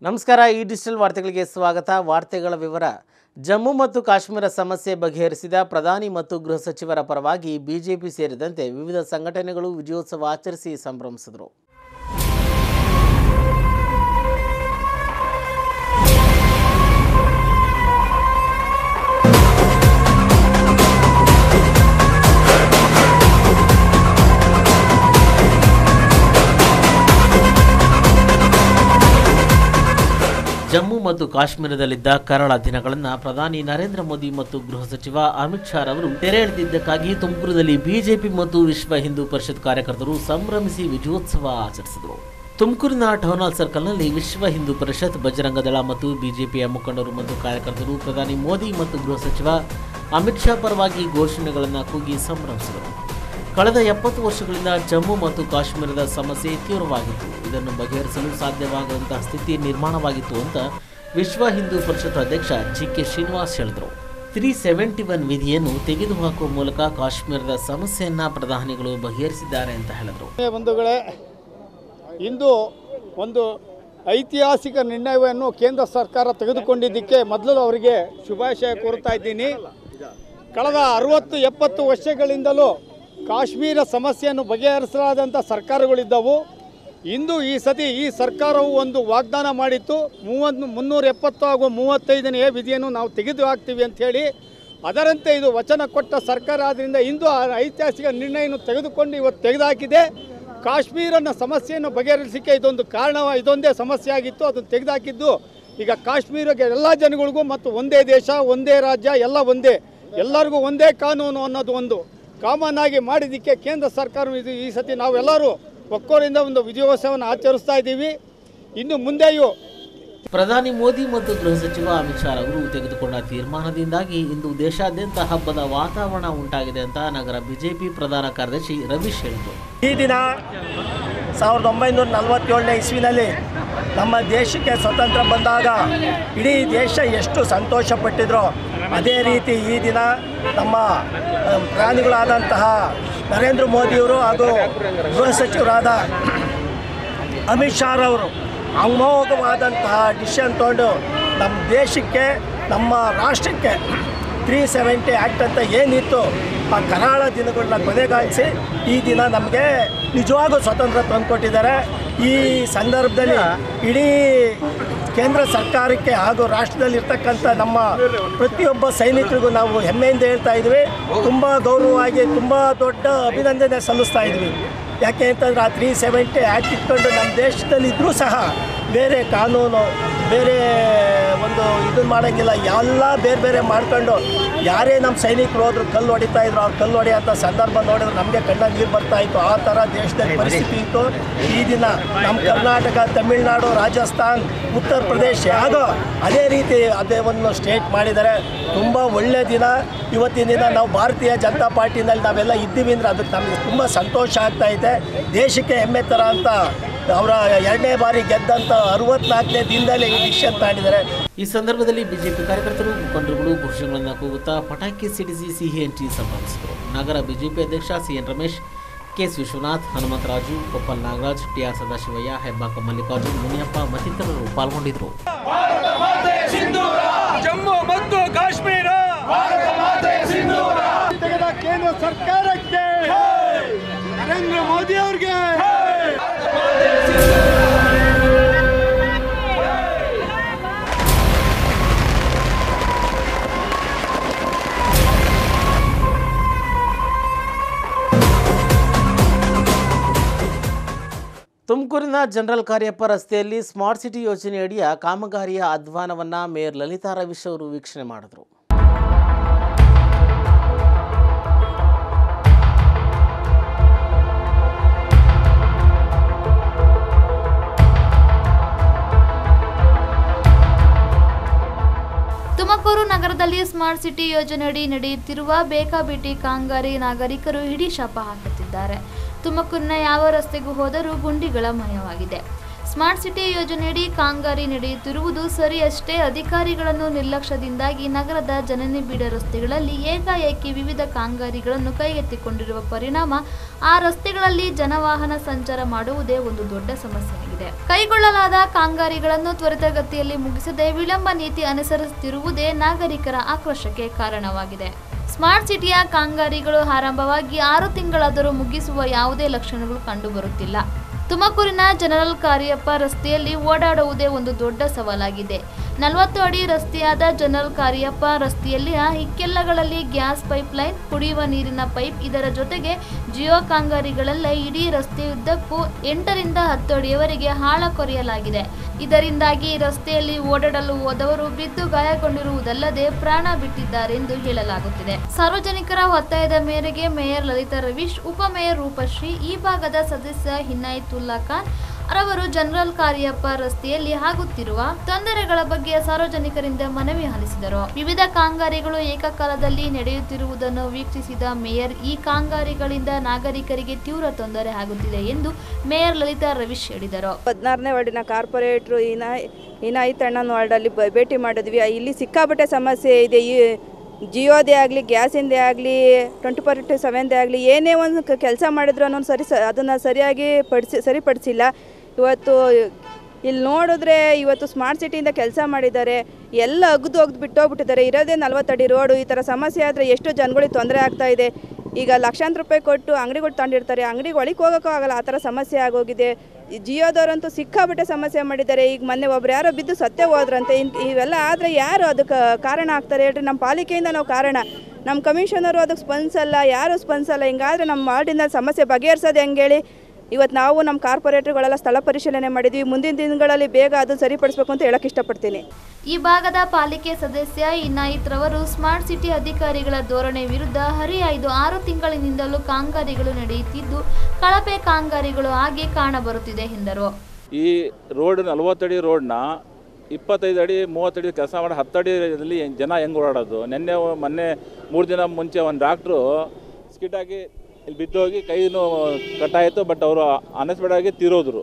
ನಮಸ್ಕಾರ ಈ ಡಿಜಿಟಲ್ ವಾರ್ತೆಗಳಿಗೆ ಸ್ವಾಗತ ವಾರ್ತೆಗಳ ವಿವರ ಜಮ್ಮು ಮತ್ತು ಕಾಶ್ಮೀರ ಸಮಸ್ಯೆ ಬಗೆಹರಿಸಿದ ಪ್ರಧಾನಿ ಮತ್ತು ಗೃಹ ಸಚಿವರ ಪರವಾಗಿ ಬಿಜೆಪಿ ಸೇರಿದಂತೆ ವಿವಿಧ ಸಂಘಟನೆಗಳು ವಿಜಯೋತ್ಸವ ಆಚರಿಸಿ ಸಂಭ್ರಮಿಸಿದರು ಜಮ್ಮು ಮತ್ತು ಕಾಶ್ಮೀರದಲ್ಲಿದ್ದ ಕರಾಳ ದಿನಗಳನ್ನು ಪ್ರಧಾನಿ ನರೇಂದ್ರ ಮೋದಿ ಮತ್ತು ಗೃಹ ಸಚಿವ ಅಮಿತ್ ಶಾ ರವರು ತೆರೆ ಎಳೆದಿದ್ದಕ್ಕಾಗಿ ತುಮಕೂರಿನಲ್ಲಿ ಬಿಜೆಪಿ ಮತ್ತು ವಿಶ್ವ ಹಿಂದೂ ಪರಿಷತ್ ಕಾರ್ಯಕರ್ತರು ಸಂಭ್ರಮಿಸಿ ವಿಜಯೋತ್ಸವ ಆಚರಿಸಿದರು ತುಮಕೂರಿನ ಟೌನ್ ಹಾಲ್ ಸರ್ಕಲ್ನಲ್ಲಿ ವಿಶ್ವ ಹಿಂದೂ ಪರಿಷತ್ ಬಜರಂಗ ದಳ ಮತ್ತು ಬಿಜೆಪಿಯ ಮುಖಂಡರು ಮತ್ತು ಕಾರ್ಯಕರ್ತರು ಪ್ರಧಾನಿ ಮೋದಿ ಮತ್ತು ಗೃಹ ಸಚಿವ ಅಮಿತ್ ಶಾ ಪರವಾಗಿ ಘೋಷಣೆಗಳನ್ನು ಕೂಗಿ ಸಂಭ್ರಮಿಸಿದರು ಕಳೆದ ಎಪ್ಪತ್ತು ವರ್ಷಗಳಿಂದ ಜಮ್ಮು ಮತ್ತು ಕಾಶ್ಮೀರದ ಸಮಸ್ಯೆ ತೀವ್ರವಾಗಿತ್ತು ಇದನ್ನು ಬಗೆಹರಿಸಲು ಸಾಧ್ಯವಾಗದಂತಹ ಸ್ಥಿತಿ ನಿರ್ಮಾಣವಾಗಿತ್ತು ಅಂತ ವಿಶ್ವ ಹಿಂದೂ ಪರಿಷತ್ ಅಧ್ಯಕ್ಷ ಜಿ ಕೆ ಶ್ರೀನಿವಾಸ್ ಹೇಳಿದರು ತ್ರೀ ಸೆವೆಂಟಿ ಒನ್ ವಿಧಿಯನ್ನು ತೆಗೆದುಹಾಕುವ ಮೂಲಕ ಕಾಶ್ಮೀರದ ಸಮಸ್ಯೆಯನ್ನ ಪ್ರಧಾನಿಗಳು ಬಗೆಹರಿಸಿದ್ದಾರೆ ಅಂತ ಹೇಳಿದರು ಆತ್ಮೀಯ ಬಂಧುಗಳೇ ಇಂದು ಒಂದು ಐತಿಹಾಸಿಕ ನಿರ್ಣಯವನ್ನು ಕೇಂದ್ರ ಸರ್ಕಾರ ತೆಗೆದುಕೊಂಡಿದ್ದಕ್ಕೆ ಮೊದಲು ಅವರಿಗೆ ಶುಭಾಶಯ ಕೋರ್ತಾ ಇದ್ದೀನಿ ಕಳೆದ ಅರವತ್ತು ಎಪ್ಪತ್ತು ವರ್ಷಗಳಿಂದಲೂ ಕಾಶ್ಮೀರ ಸಮಸ್ಯೆಯನ್ನು ಬಗೆಹರಿಸಲಾದಂಥ ಸರ್ಕಾರಗಳಿದ್ದವು ಇಂದು ಈ ಸತಿ ಈ ಸರ್ಕಾರವು ಒಂದು ವಾಗ್ದಾನ ಮಾಡಿತ್ತು ಮೂವತ್ತು ಮುನ್ನೂರ ಎಪ್ಪತ್ತು ಹಾಗೂ ಮೂವತ್ತೈದನೇ ವಿಧಿಯನ್ನು ನಾವು ತೆಗೆದು ಹಾಕ್ತೀವಿ ಅಂಥೇಳಿ ಅದರಂತೆ ಇದು ವಚನ ಕೊಟ್ಟ ಸರ್ಕಾರ ಆದ್ದರಿಂದ ಇಂದು ಆ ಐತಿಹಾಸಿಕ ನಿರ್ಣಯವನ್ನು ತೆಗೆದುಕೊಂಡು ಇವತ್ತು ತೆಗೆದುಹಾಕಿದೆ ಕಾಶ್ಮೀರನ ಸಮಸ್ಯೆಯನ್ನು ಬಗೆಹರಿಸಲಿಕ್ಕೆ ಇದೊಂದು ಕಾರಣ ಇದೊಂದೇ ಸಮಸ್ಯೆ ಆಗಿತ್ತು ಅದನ್ನು ತೆಗೆದುಹಾಕಿದ್ದು ಈಗ ಕಾಶ್ಮೀರಕ್ಕೆ ಎಲ್ಲ ಜನಗಳಿಗೂ ಮತ್ತು ಒಂದೇ ದೇಶ ಒಂದೇ ರಾಜ್ಯ ಎಲ್ಲ ಒಂದೇ ಎಲ್ಲರಿಗೂ ಒಂದೇ ಕಾನೂನು ಅನ್ನೋದು ಒಂದು ಕಾಮನ್ ಆಗಿ ಮಾಡಿದ್ದಕ್ಕೆ ಕೇಂದ್ರ ಸರ್ಕಾರ ಇದು ಈ ಸತಿ ನಾವೆಲ್ಲರೂ ಒಕ್ಕೋರಿಂದ ಒಂದು ವಿಜಯೋತ್ಸವವನ್ನು ಆಚರಿಸ್ತಾ ಇದ್ದೀವಿ ಇನ್ನು ಮುಂದೆಯೂ ಪ್ರಧಾನಿ ಮೋದಿ ಮತ್ತು ಗೃಹ ಸಚಿವ ಅಮಿತ್ ಶಾ ಅವರು ತೆಗೆದುಕೊಂಡ ತೀರ್ಮಾನದಿಂದಾಗಿ ಇಂದು ದೇಶಾದ್ಯಂತ ಹಬ್ಬದ ವಾತಾವರಣ ಉಂಟಾಗಿದೆ ಅಂತ ನಗರ ಬಿಜೆಪಿ ಪ್ರಧಾನ ಕಾರ್ಯದರ್ಶಿ ರವೀಶ್ ಹೇಳಿದರು ಈ ದಿನ ಸಾವಿರದ ಒಂಬೈನೂರ ನಲವತ್ತೇಳನೇ ಇಸ್ವಿನಲ್ಲಿ ನಮ್ಮ ದೇಶಕ್ಕೆ ಸ್ವತಂತ್ರ ಬಂದಾಗ ಇಡೀ ದೇಶ ಎಷ್ಟು ಸಂತೋಷಪಟ್ಟಿದ್ರೋ ಅದೇ ರೀತಿ ಈ ದಿನ ನಮ್ಮ ಆ, ಪ್ರಾಣಿಗಳಾದಂತಹ ನರೇಂದ್ರ ಮೋದಿಯವರು ಹಾಗೂ ಗೃಹ ಸಚಿವರಾದ ಅಮಿತ್ ಶಾರವರು ಅಮೋಘವಾದಂತಹ ಡಿಸಿಷನ್ ತೊಗೊಂಡು ನಮ್ಮ ದೇಶಕ್ಕೆ ನಮ್ಮ ರಾಷ್ಟ್ರಕ್ಕೆ ತ್ರೀ ಸೆವೆಂಟಿ ಆ್ಯಕ್ಟ್ ಅಂತ ಏನಿತ್ತು ಆ ಕರಾಳ ದಿನಗಳನ್ನ ಕೊನೆಗಾಣಿಸಿ ಈ ದಿನ ನಮಗೆ ನಿಜವಾಗೂ ಸ್ವತಂತ್ರ ತಂದುಕೊಟ್ಟಿದ್ದಾರೆ ಈ ಸಂದರ್ಭದಲ್ಲಿ ಇಡೀ ಕೇಂದ್ರ ಸರ್ಕಾರಕ್ಕೆ ಹಾಗೂ ರಾಷ್ಟ್ರದಲ್ಲಿರ್ತಕ್ಕಂಥ ನಮ್ಮ ಪ್ರತಿಯೊಬ್ಬ ಸೈನಿಕರಿಗೂ ನಾವು ಹೆಮ್ಮೆಯಿಂದ ಹೇಳ್ತಾ ಇದ್ವಿ ತುಂಬ ಗೌರವವಾಗಿ ತುಂಬ ದೊಡ್ಡ ಅಭಿನಂದನೆ ಸಲ್ಲಿಸ್ತಾ ಇದ್ವಿ ಯಾಕೆ ಅಂತಂದ್ರೆ ಆ ತ್ರೀ ಸೆವೆಂಟಿ ಆ್ಯಕ್ಟ್ ಇಟ್ಕೊಂಡು ನಮ್ಮ ದೇಶದಲ್ಲಿ ಇದ್ದರೂ ಸಹ ಬೇರೆ ಕಾನೂನು ಬೇರೆ ಒಂದು ಇದನ್ನು ಮಾಡೋಂಗಿಲ್ಲ ಎಲ್ಲ ಬೇರೆ ಬೇರೆ ಮಾಡ್ಕೊಂಡು ಯಾರೇ ನಮ್ಮ ಸೈನಿಕರು ಹೋದ್ರು ಕಲ್ಲು ಹೊಡಿತಾ ಇದ್ರು ಅವ್ರು ಕಲ್ಲು ಹೊಡೆಯೋಂಥ ಸಂದರ್ಭ ನೋಡಿದ್ರೆ ನಮಗೆ ಕಣ್ಣ ನೀರು ಬರ್ತಾ ಇತ್ತು ಆ ಥರ ದೇಶದಲ್ಲಿ ಪರಿಸ್ಥಿತಿ ಇತ್ತು ಈ ದಿನ ನಮ್ಮ ಕರ್ನಾಟಕ ತಮಿಳುನಾಡು ರಾಜಸ್ಥಾನ್ ಉತ್ತರ ಪ್ರದೇಶ ಯಾವುದೋ ಅದೇ ರೀತಿ ಅದೇ ಒಂದು ಸ್ಟೇಟ್ ಮಾಡಿದ್ದಾರೆ ತುಂಬ ಒಳ್ಳೆಯ ದಿನ ಇವತ್ತಿನ ದಿನ ನಾವು ಭಾರತೀಯ ಜನತಾ ಪಾರ್ಟಿನಲ್ಲಿ ನಾವೆಲ್ಲ ಇದ್ದೀವಿ ಅಂದರೆ ಅದಕ್ಕೆ ನಮಗೆ ತುಂಬ ಸಂತೋಷ ಆಗ್ತಾ ಇದೆ ದೇಶಕ್ಕೆ ಹೆಮ್ಮೆ ಥರ ಅಂತ ಅವರ ಎರಡನೇ ಬಾರಿ ಗೆದ್ದಂಥ ಅರವತ್ನಾಲ್ಕನೇ ದಿನದಲ್ಲಿ ಈ ಡಿಸಿಷನ್ ತಗೊಂಡಿದ್ದಾರೆ ಈ ಸಂದರ್ಭದಲ್ಲಿ ಬಿಜೆಪಿ ಕಾರ್ಯಕರ್ತರು ಮುಖಂಡರುಗಳು ಘೋಷಣೆಗಳನ್ನು ಕೂಗುತ್ತಾ ಪಟಾಕಿ ಸಿಡಿಸಿ ಸಿಹಿ ಹಂಚಿ ಸಂಭ್ರಮಿಸಿದರು ನಗರ ಬಿಜೆಪಿ ಅಧ್ಯಕ್ಷ CN Ramesh KS Vishwanath Hanumantharaju Koppal Nagaraj TR Sadashivaiah Hebbaka Mallikarjun Muniyappa ಮತ್ತಿತರರು ಪಾಲ್ಗೊಂಡಿದ್ದರು ಜಮ್ಮು ಮತ್ತು ಕಾಶ್ಮೀರ ತೆಗೆದ ಕೇಂದ್ರ ಸರ್ಕಾರಕ್ಕೆ ನರೇಂದ್ರ ಮೋದಿ ಅವ್ರಿಗೆ ತುಮಕೂರಿನ ಜನರಲ್ ಕಾರ್ಯಪ್ಪ ರಸ್ತೆಯಲ್ಲಿ ಸ್ಮಾರ್ಟ್ ಸಿಟಿ ಯೋಜನೆಯಡಿಯ ಕಾಮಗಾರಿಯ ಅಧ್ವಾನವನ್ನು ಮೇಯರ್ ಲಲಿತಾ ರವೀಶ್ ಅವರು ವೀಕ್ಷಣೆ ಮಾಡಿದರು ತುಮಕೂರು ನಗರದಲ್ಲಿ ಸ್ಮಾರ್ಟ್ ಸಿಟಿ ಯೋಜನೆಯಡಿ ನಡೆಯುತ್ತಿರುವ ಬೇಕಾಬಿಟಿ ಕಾಂಗಾರಿ ನಾಗರಿಕರು ಹಿಡಿ ಶಾಪ ಹಾಕುತ್ತಿದ್ದಾರೆ ತುಮಕೂರಿನ ಯಾವ ರಸ್ತೆಗೂ ಹೋದರೂ ಗುಂಡಿಗಳ ಮಯವಾಗಿದೆ ಸ್ಮಾರ್ಟ್ ಸಿಟಿ ಯೋಜನೆಯಡಿ ಕಾಮಗಾರಿ ನಡೆಯುತ್ತಿರುವುದು ಸರಿಯಷ್ಟೇ ಅಧಿಕಾರಿಗಳನ್ನು ನಿರ್ಲಕ್ಷ್ಯದಿಂದಾಗಿ ನಗರದ ಜನನಿಬಿಡ ರಸ್ತೆಗಳಲ್ಲಿ ಏಕಾಏಕಿ ವಿವಿಧ ಕಾಮಗಾರಿಗಳನ್ನು ಕೈಗೆತ್ತಿಕೊಂಡಿರುವ ಪರಿಣಾಮ ಆ ರಸ್ತೆಗಳಲ್ಲಿ ಜನವಾಹನ ಸಂಚಾರ ಮಾಡುವುದೇ ಒಂದು ದೊಡ್ಡ ಸಮಸ್ಯೆಯಾಗಿದೆ ಕೈಗೊಳ್ಳಲಾದ ಕಾಮಗಾರಿಗಳನ್ನು ತ್ವರಿತಗತಿಯಲ್ಲಿ ಮುಗಿಸದೆ ವಿಳಂಬ ನೀತಿ ಅನುಸರಿಸುತ್ತಿರುವುದೇ ನಾಗರಿಕರ ಆಕ್ರೋಶಕ್ಕೆ ಕಾರಣವಾಗಿದೆ ಸ್ಮಾರ್ಟ್ ಸಿಟಿಯ ಕಾಮಗಾರಿಗಳು ಆರಂಭವಾಗಿ ಆರು ತಿಂಗಳಾದರೂ ಮುಗಿಸುವ ಯಾವುದೇ ಲಕ್ಷಣಗಳು ಕಂಡುಬರುತ್ತಿಲ್ಲ ತುಮಕೂರಿನ ಜನರಲ್ ಕಾರ್ಯಪ್ಪ ರಸ್ತೆಯಲ್ಲಿ ಓಡಾಡುವುದೇ ಒಂದು ದೊಡ್ಡ ಸವಾಲಾಗಿದೆ ನಲವತ್ತು ಅಡಿ ರಸ್ತೆಯಾದ ಜನರಲ್ ಕಾರ್ಯಪ್ಪ ರಸ್ತೆಯಲ್ಲಿ ಇಕ್ಕೆಲ್ಲಗಳಲ್ಲಿ ಗ್ಯಾಸ್ ಪೈಪ್ಲೈನ್ ಕುಡಿಯುವ ನೀರಿನ ಪೈಪ್ ಇದರ ಜೊತೆಗೆ ಜಿಯೋ ಕಾಮಗಾರಿಗಳೆಲ್ಲ ಇಡೀ ರಸ್ತೆಯುದ್ದಕ್ಕೂ ಎಂಟರಿಂದ ಹತ್ತು ಅಡಿಯವರೆಗೆ ಹಾಳ ಕೊರೆಯಲಾಗಿದೆ ಇದರಿಂದಾಗಿ ರಸ್ತೆಯಲ್ಲಿ ಓಡಾಡಲು ಹೋದವರು ಬಿದ್ದು ಗಾಯಗೊಂಡಿರುವುದಲ್ಲದೆ ಪ್ರಾಣ ಬಿಟ್ಟಿದ್ದಾರೆಂದು ಹೇಳಲಾಗುತ್ತಿದೆ ಸಾರ್ವಜನಿಕರ ಒತ್ತಾಯದ ಮೇರೆಗೆ ಮೇಯರ್ ಲಲಿತಾ ರವೀಶ್ ಉಪಮೇಯರ್ ರೂಪಶ್ರೀ ಈ ಭಾಗದ ಸದಸ್ಯ ಹಿನಾಯತುಲ್ಲಾ ಖಾನ್ ರವರು ಜನರಲ್ ಕಾರ್ಯಪ್ಪ ರಸ್ತೆಯಲ್ಲಿ ಆಗುತ್ತಿರುವ ತೊಂದರೆಗಳ ಬಗ್ಗೆ ಸಾರ್ವಜನಿಕರಿಂದ ಮನವಿ ಆಲಿಸಿದರು ವಿವಿಧ ಕಾಮಗಾರಿಗಳು ಏಕಕಾಲದಲ್ಲಿ ನಡೆಯುತ್ತಿರುವುದನ್ನು ವೀಕ್ಷಿಸಿದ ಮೇಯರ್ ಈ ಕಾಮಗಾರಿಗಳಿಂದ ನಾಗರಿಕರಿಗೆ ತೀವ್ರ ತೊಂದರೆ ಆಗುತ್ತಿದೆ ಎಂದು ಮೇಯರ್ ಲಲಿತಾ ರವೀಶ್ ಹೇಳಿದರು ಹದಿನಾರನೇ ವಾರ್ಡಿನ ಕಾರ್ಪೊರೇಟ್ರು ಇನ ಇನಾಯಿತಣ್ಣನ ವಾರ್ಡಲ್ಲಿ ಬ- ಭೇಟಿ ಮಾಡಿದ್ವಿ ಇಲ್ಲಿ ಸಿಕ್ಕಾಪಟ್ಟೆ ಸಮಸ್ಯೆ ಇದೆ ಈ ಜಿಯೋದೇ ಆಗಲಿ ಗ್ಯಾಸಿಂದೇ ಆಗಲಿ ಟ್ವೆಂಟಿ ಫೋರ್ ಟು ಸೆವೆನ್ದೇ ಆಗಲಿ ಏನೇ ಒಂದು ಕೆಲಸ ಮಾಡಿದ್ರು ಅನ್ನೋದು ಸರಿ ಸ ಅದನ್ನು ಸರಿಯಾಗಿ ಪಡಿಸಿ ಸರಿಪಡಿಸಿಲ್ಲ ಇವತ್ತು ಇಲ್ಲಿ ನೋಡಿದ್ರೆ ಇವತ್ತು ಸ್ಮಾರ್ಟ್ ಸಿಟಿಯಿಂದ ಕೆಲಸ ಮಾಡಿದ್ದಾರೆ ಎಲ್ಲ ಅಗ್ದು ಅಗ್ದು ಬಿಟ್ಟೋಗ್ಬಿಟ್ಟಿದ್ದಾರೆ ಇರೋದೇ ನಲ್ವತ್ತಡಿ ರೋಡು ಈ ಥರ ಸಮಸ್ಯೆ ಆದರೆ ಎಷ್ಟು ಜನಗಳಿಗೆ ತೊಂದರೆ ಆಗ್ತಾ ಇದೆ ಈಗ ಲಕ್ಷಾಂತರ ರೂಪಾಯಿ ಕೊಟ್ಟು ಅಂಗಡಿಗಳು ತಗೊಂಡಿರ್ತಾರೆ ಅಂಗಡಿಗೆ ಒಳಗೆ ಹೋಗೋಕ್ಕೂ ಆಗಲ್ಲ ಆ ಥರ ಸಮಸ್ಯೆ ಆಗೋಗಿದೆ ಈ ಜಿಯೋದವರಂತೂ ಸಿಕ್ಕಾಪಟ್ಟೆ ಸಮಸ್ಯೆ ಮಾಡಿದ್ದಾರೆ ಈಗ ಮೊನ್ನೆ ಒಬ್ರು ಯಾರೋ ಬಿದ್ದು ಸತ್ತೇ ಹೋದ್ರಂತೆ ಇನ್ ಇವೆಲ್ಲ ಆದರೆ ಯಾರು ಅದಕ್ಕೆ ಕಾರಣ ಆಗ್ತಾರೆ ಹೇಳ್ರಿ ನಮ್ಮ ಪಾಲಿಕೆಯಿಂದ ನಾವು ಕಾರಣ ನಮ್ಮ ಕಮಿಷನರು ಅದಕ್ಕೆ ಸ್ಪಂದಿಸಲ್ಲ ಯಾರು ಸ್ಪಂದಿಸಲ್ಲ ಹಿಂಗಾದ್ರೆ ನಮ್ಮ ವಾರ್ಡಿನ ಸಮಸ್ಯೆ ಬಗೆಹರಿಸೋದು ಹೆಂಗೆ ಹೇಳಿ ಇವತ್ತು ನಾವು ನಮ್ಮ ಕಾರ್ಪೊರೇಟರ್ಗಳೆಲ್ಲ ಸ್ಥಳ ಪರಿಶೀಲನೆ ಮಾಡಿದ್ವಿ ಮುಂದಿನ ದಿನಗಳಲ್ಲಿ ಬೇಗ ಅದನ್ನು ಸರಿಪಡಿಸ್ಬೇಕು ಅಂತ ಹೇಳಕ್ಕೆ ಇಷ್ಟಪಡ್ತೀನಿ ಈ ಭಾಗದ ಪಾಲಿಕೆ ಸದಸ್ಯ ಇನಾಯಿತ್ ರವರು ಸ್ಮಾರ್ಟ್ ಸಿಟಿ ಅಧಿಕಾರಿಗಳ ಧೋರಣೆ ವಿರುದ್ಧ ಹರಿಯಾಯ್ದು ಆರು ತಿಂಗಳಿನಿಂದಲೂ ಕಾಮಗಾರಿಗಳು ನಡೆಯುತ್ತಿದ್ದು ಕಳಪೆ ಕಾಮಗಾರಿಗಳು ಹಾಗೆ ಕಾಣಬರುತ್ತಿದೆ ಎಂದರು ಈ ರೋಡ್ ನಲ್ವತ್ತಡಿ ರೋಡ್ನ ಇಪ್ಪತ್ತೈದು ಅಡಿ ಮೂವತ್ತಡಿ ಕೆಲಸ ಮಾಡಿ ಹತ್ತಡಿಯಲ್ಲಿ ಜನ ಹೆಂಗೆ ಓಡಾಡೋದು ನಿನ್ನೆ ಮೊನ್ನೆ ಮೂರು ದಿನ ಮುಂಚೆ ಒಂದು ಡಾಕ್ಟ್ರು ಸ್ಕಿಟ್ ಆಗಿ ಇಲ್ಲಿ ಬಿದ್ದೋಗಿ ಕೈನೂ ಕಟ್ಟಾಯಿತು ಬಟ್ ಅವರು ಅನ್ಎಕ್ಸ್ಪೆಕ್ಟಾಗಿ ತೀರೋದ್ರು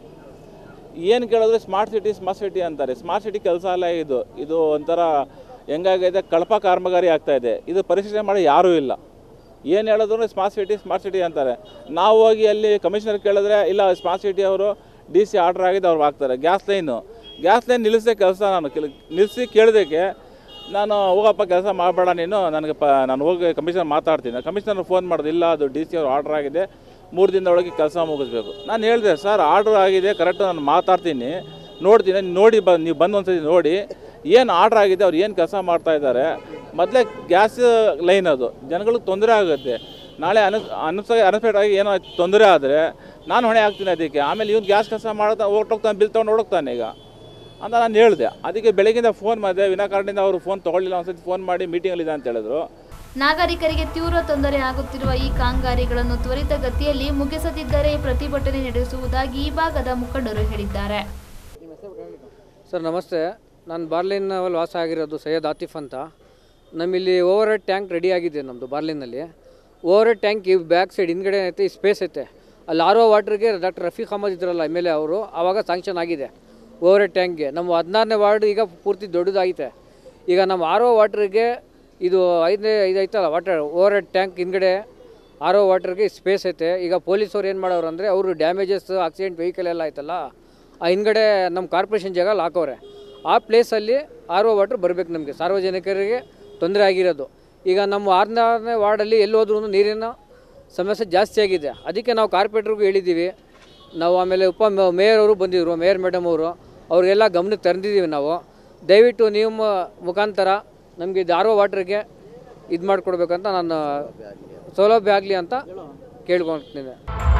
ಏನು ಕೇಳಿದ್ರೆ ಸ್ಮಾರ್ಟ್ ಸಿಟಿ ಸ್ಮಾರ್ಟ್ ಸಿಟಿ ಅಂತಾರೆ ಸ್ಮಾರ್ಟ್ ಸಿಟಿ ಕೆಲಸ ಅಲ್ಲ ಇದು ಇದು ಒಂಥರ ಹೆಂಗಾಗಿದೆ ಕಳಪ ಕಾಮಗಾರಿ ಆಗ್ತಾ ಇದೆ ಇದು ಪರಿಶೀಲನೆ ಮಾಡಿ ಯಾರೂ ಇಲ್ಲ ಏನು ಹೇಳಿದ್ರು ಸ್ಮಾರ್ಟ್ ಸಿಟಿ ಸ್ಮಾರ್ಟ್ ಸಿಟಿ ಅಂತಾರೆ ನಾವು ಹೋಗಿ ಅಲ್ಲಿ ಕಮಿಷನರ್ ಕೇಳಿದ್ರೆ ಇಲ್ಲ ಸ್ಮಾರ್ಟ್ ಸಿಟಿ ಅವರು ಡಿ ಸಿ ಆರ್ಡರ್ ಆಗಿದೆ ಅವ್ರು ಹಾಕ್ತಾರೆ ಗ್ಯಾಸ್ ಲೈನು ಗ್ಯಾಸ್ ಲೈನ್ ನಿಲ್ಲಿಸೇ ಕೆಲಸ ನಾನು ಕೆಲ ನಿಲ್ಲಿಸಿ ಕೇಳಿದಕ್ಕೆ ನಾನು ಹೋಗಪ್ಪ ಕೆಲಸ ಮಾಡಬೇಡ ನೀನು ನನಗೆ ಪ ನಾನು ಹೋಗಿ ಕಮಿಷನರ್ ಮಾತಾಡ್ತೀನಿ ಕಮಿಷನರ್ ಫೋನ್ ಮಾಡೋದು ಇಲ್ಲ ಅದು ಡಿ ಸಿ ಅವ್ರು ಆರ್ಡರ್ ಆಗಿದೆ ಮೂರು ದಿನದೊಳಗೆ ಕೆಲಸ ಮುಗಿಸ್ಬೇಕು ನಾನು ಹೇಳಿದೆ ಸರ್ ಆರ್ಡರ್ ಆಗಿದೆ ಕರೆಕ್ಟ್ ನಾನು ಮಾತಾಡ್ತೀನಿ ನೋಡ್ತೀನಿ ನೋಡಿ ಬ ನೀವು ಬಂದು ಒಂದ್ಸತಿ ನೋಡಿ ಏನು ಆರ್ಡರ್ ಆಗಿದೆ ಅವ್ರು ಏನು ಕೆಲಸ ಮಾಡ್ತಾ ಇದ್ದಾರೆ ಮೊದಲೇ ಗ್ಯಾಸ್ ಲೈನ್ ಅದು ಜನಗಳಿಗೆ ತೊಂದರೆ ಆಗುತ್ತೆ ನಾಳೆ ಅನು ಅನುಸ ಅನ್ಸ್ಪೆಕ್ಟ್ ಆಗಿ ಏನೋ ತೊಂದರೆ ಆದರೆ ನಾನು ಹೊಣೆ ಆಗ್ತೀನಿ ಅದಕ್ಕೆ ಆಮೇಲೆ ಇವ್ನು ಗ್ಯಾಸ್ ಕೆಲಸ ಮಾಡ್ತಾ ಹೊರಟೋಗ್ತಾನೆ ಬಿಲ್ ತೊಗೊಂಡು ಹೊಡೋಗ್ತಾನೆ ಈಗ ಅಂತ ನಾನು ಹೇಳಿದೆ ಅದಕ್ಕೆ ಬೆಳಗ್ಗಿಂದ ಫೋನ್ ಮಾಡಿದೆ ವಿನಾಕಾರಣದಿಂದ ಅವರು ಫೋನ್ ತೊಗೊಳ್ಳಿಲ್ಲ ಒಂದ್ಸತಿ ಫೋನ್ ಮಾಡಿ ಮೀಟಿಂಗಲ್ಲಿದೆ ಅಂತ ಹೇಳಿದ್ರು ನಾಗರಿಕರಿಗೆ ತೀವ್ರ ತೊಂದರೆ ಆಗುತ್ತಿರುವ ಈ ಕಾಮಗಾರಿಗಳನ್ನು ತ್ವರಿತಗತಿಯಲ್ಲಿ ಮುಗಿಸದಿದ್ದರೆ ಪ್ರತಿಭಟನೆ ನಡೆಸುವುದಾಗಿ ಈ ಭಾಗದ ಮುಖಂಡರು ಹೇಳಿದ್ದಾರೆ ಸರ್ ನಮಸ್ತೆ ನಾನು ಬಾರ್ಲಿನಲ್ಲಿ ವಾಸ ಆಗಿರೋದು ಸೈಯದ್ ಆತಿಫ್ ಅಂತ ನಮ್ಮಲ್ಲಿ ಓವರ್ ಹೆಡ್ ಟ್ಯಾಂಕ್ ರೆಡಿ ಆಗಿದೆ ನಮ್ಮದು ಬಾರ್ಲಿನಲ್ಲಿ ಓವರ್ ಹೆಡ್ ಟ್ಯಾಂಕ್ ಈ ಬ್ಯಾಕ್ ಸೈಡ್ ಹಿಂದ್ಗಡೆ ಐತೆ ಈ ಸ್ಪೇಸ್ ಐತೆ ಅಲ್ಲಿ ಆರ್ ಒ ವಾಟ್ರಿಗೆ ಡಾಕ್ಟರ್ ರಫೀಕ್ ಅಹಮದ್ ಇದ್ರಲ್ಲ ಎಮ್ ಎಲ್ ಎ ಅವರು ಆವಾಗ ಸ್ಯಾಂಕ್ಷನ್ ಆಗಿದೆ ಓವರ್ ಹೆಡ್ ಟ್ಯಾಂಕ್ಗೆ ನಮ್ಮ ಹದಿನಾರನೇ ವಾರ್ಡ್ ಈಗ ಪೂರ್ತಿ ದೊಡ್ಡದಾಗಿದೆ ಈಗ ನಮ್ಮ ಆರ್ ಒ ವಾಟ್ರಿಗೆ ಇದು ಐದನೇ ಇದು ಐತಲ್ಲ ವಾಟರ್ ಓವರ್ ಹೆಡ್ ಟ್ಯಾಂಕ್ ಹಿಂದ್ಗಡೆ ಆರ್ ಒ ವಾಟರ್ಗೆ ಸ್ಪೇಸ್ ಐತೆ ಈಗ ಪೊಲೀಸವ್ರು ಏನು ಮಾಡೋರು ಅಂದರೆ ಅವರು ಡ್ಯಾಮೇಜಸ್ ಆಕ್ಸಿಡೆಂಟ್ ವೆಹಿಕಲ್ ಎಲ್ಲ ಆಯ್ತಲ್ಲ ಆ ಹಿಂದ್ಗಡೆ ನಮ್ಮ ಕಾರ್ಪೊರೇಷನ್ ಜಾಗ ಅಲ್ಲಿ ಹಾಕೋರೆ ಆ ಪ್ಲೇಸಲ್ಲಿ ಆರ್ ಒ ವಾಟ್ರ್ ಬರಬೇಕು ನಮಗೆ ಸಾರ್ವಜನಿಕರಿಗೆ ತೊಂದರೆ ಆಗಿರೋದು ಈಗ ನಮ್ಮ ಆರನೇ ವಾರ್ಡಲ್ಲಿ ಎಲ್ಲಿ ಹೋದ್ರೂ ನೀರಿನ ಸಮಸ್ಯೆ ಜಾಸ್ತಿ ಆಗಿದೆ ಅದಕ್ಕೆ ನಾವು ಕಾರ್ಪೊರೇಟ್ರಿಗೂ ಹೇಳಿದ್ದೀವಿ ನಾವು ಆಮೇಲೆ ಉಪ ಮೇಯರ್ ಅವರು ಬಂದಿದ್ದರು ಮೇಯರ್ ಮೇಡಮ್ ಅವರು ಅವ್ರಿಗೆಲ್ಲ ಗಮನಕ್ಕೆ ತಂದಿದ್ದೀವಿ ನಾವು ದಯವಿಟ್ಟು ನಿಮ್ಮ ಮುಖಾಂತರ ನಮಗೆ ಇದು ಆರ್ ಒ ವಾಟ್ರಿಗೆ ಇದು ಮಾಡಿಕೊಡ್ಬೇಕಂತ ನಾನು ಸೌಲಭ್ಯ ಆಗಲಿ ಅಂತ ಕೇಳ್ಕೊಳ್ತೀನಿ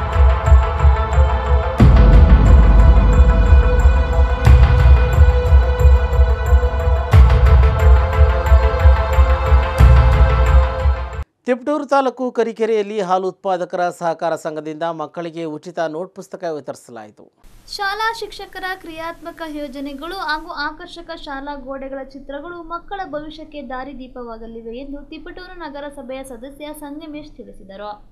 ತಿಪ್ಟೂರು ತಾಲೂಕು ಕರಿಕೆರೆಯಲ್ಲಿ ಹಾಲು ಉತ್ಪಾದಕರ ಸಹಕಾರ ಸಂಘದಿಂದ ಮಕ್ಕಳಿಗೆ ಉಚಿತ ನೋಟ್ ಪುಸ್ತಕ ವಿತರಿಸಲಾಯಿತು ಶಾಲಾ ಶಿಕ್ಷಕರ ಕ್ರಿಯಾತ್ಮಕ ಯೋಜನೆಗಳು ಹಾಗೂ ಆಕರ್ಷಕ ಶಾಲಾ ಗೋಡೆಗಳ ಚಿತ್ರಗಳು ಮಕ್ಕಳ ಭವಿಷ್ಯಕ್ಕೆ ದಾರಿದೀಪವಾಗಲಿವೆ ಎಂದು ತಿಪಟೂರು ನಗರಸಭೆಯ ಸದಸ್ಯ ಸಂಗಮೇಶ್ ತಿಳಿಸಿದರು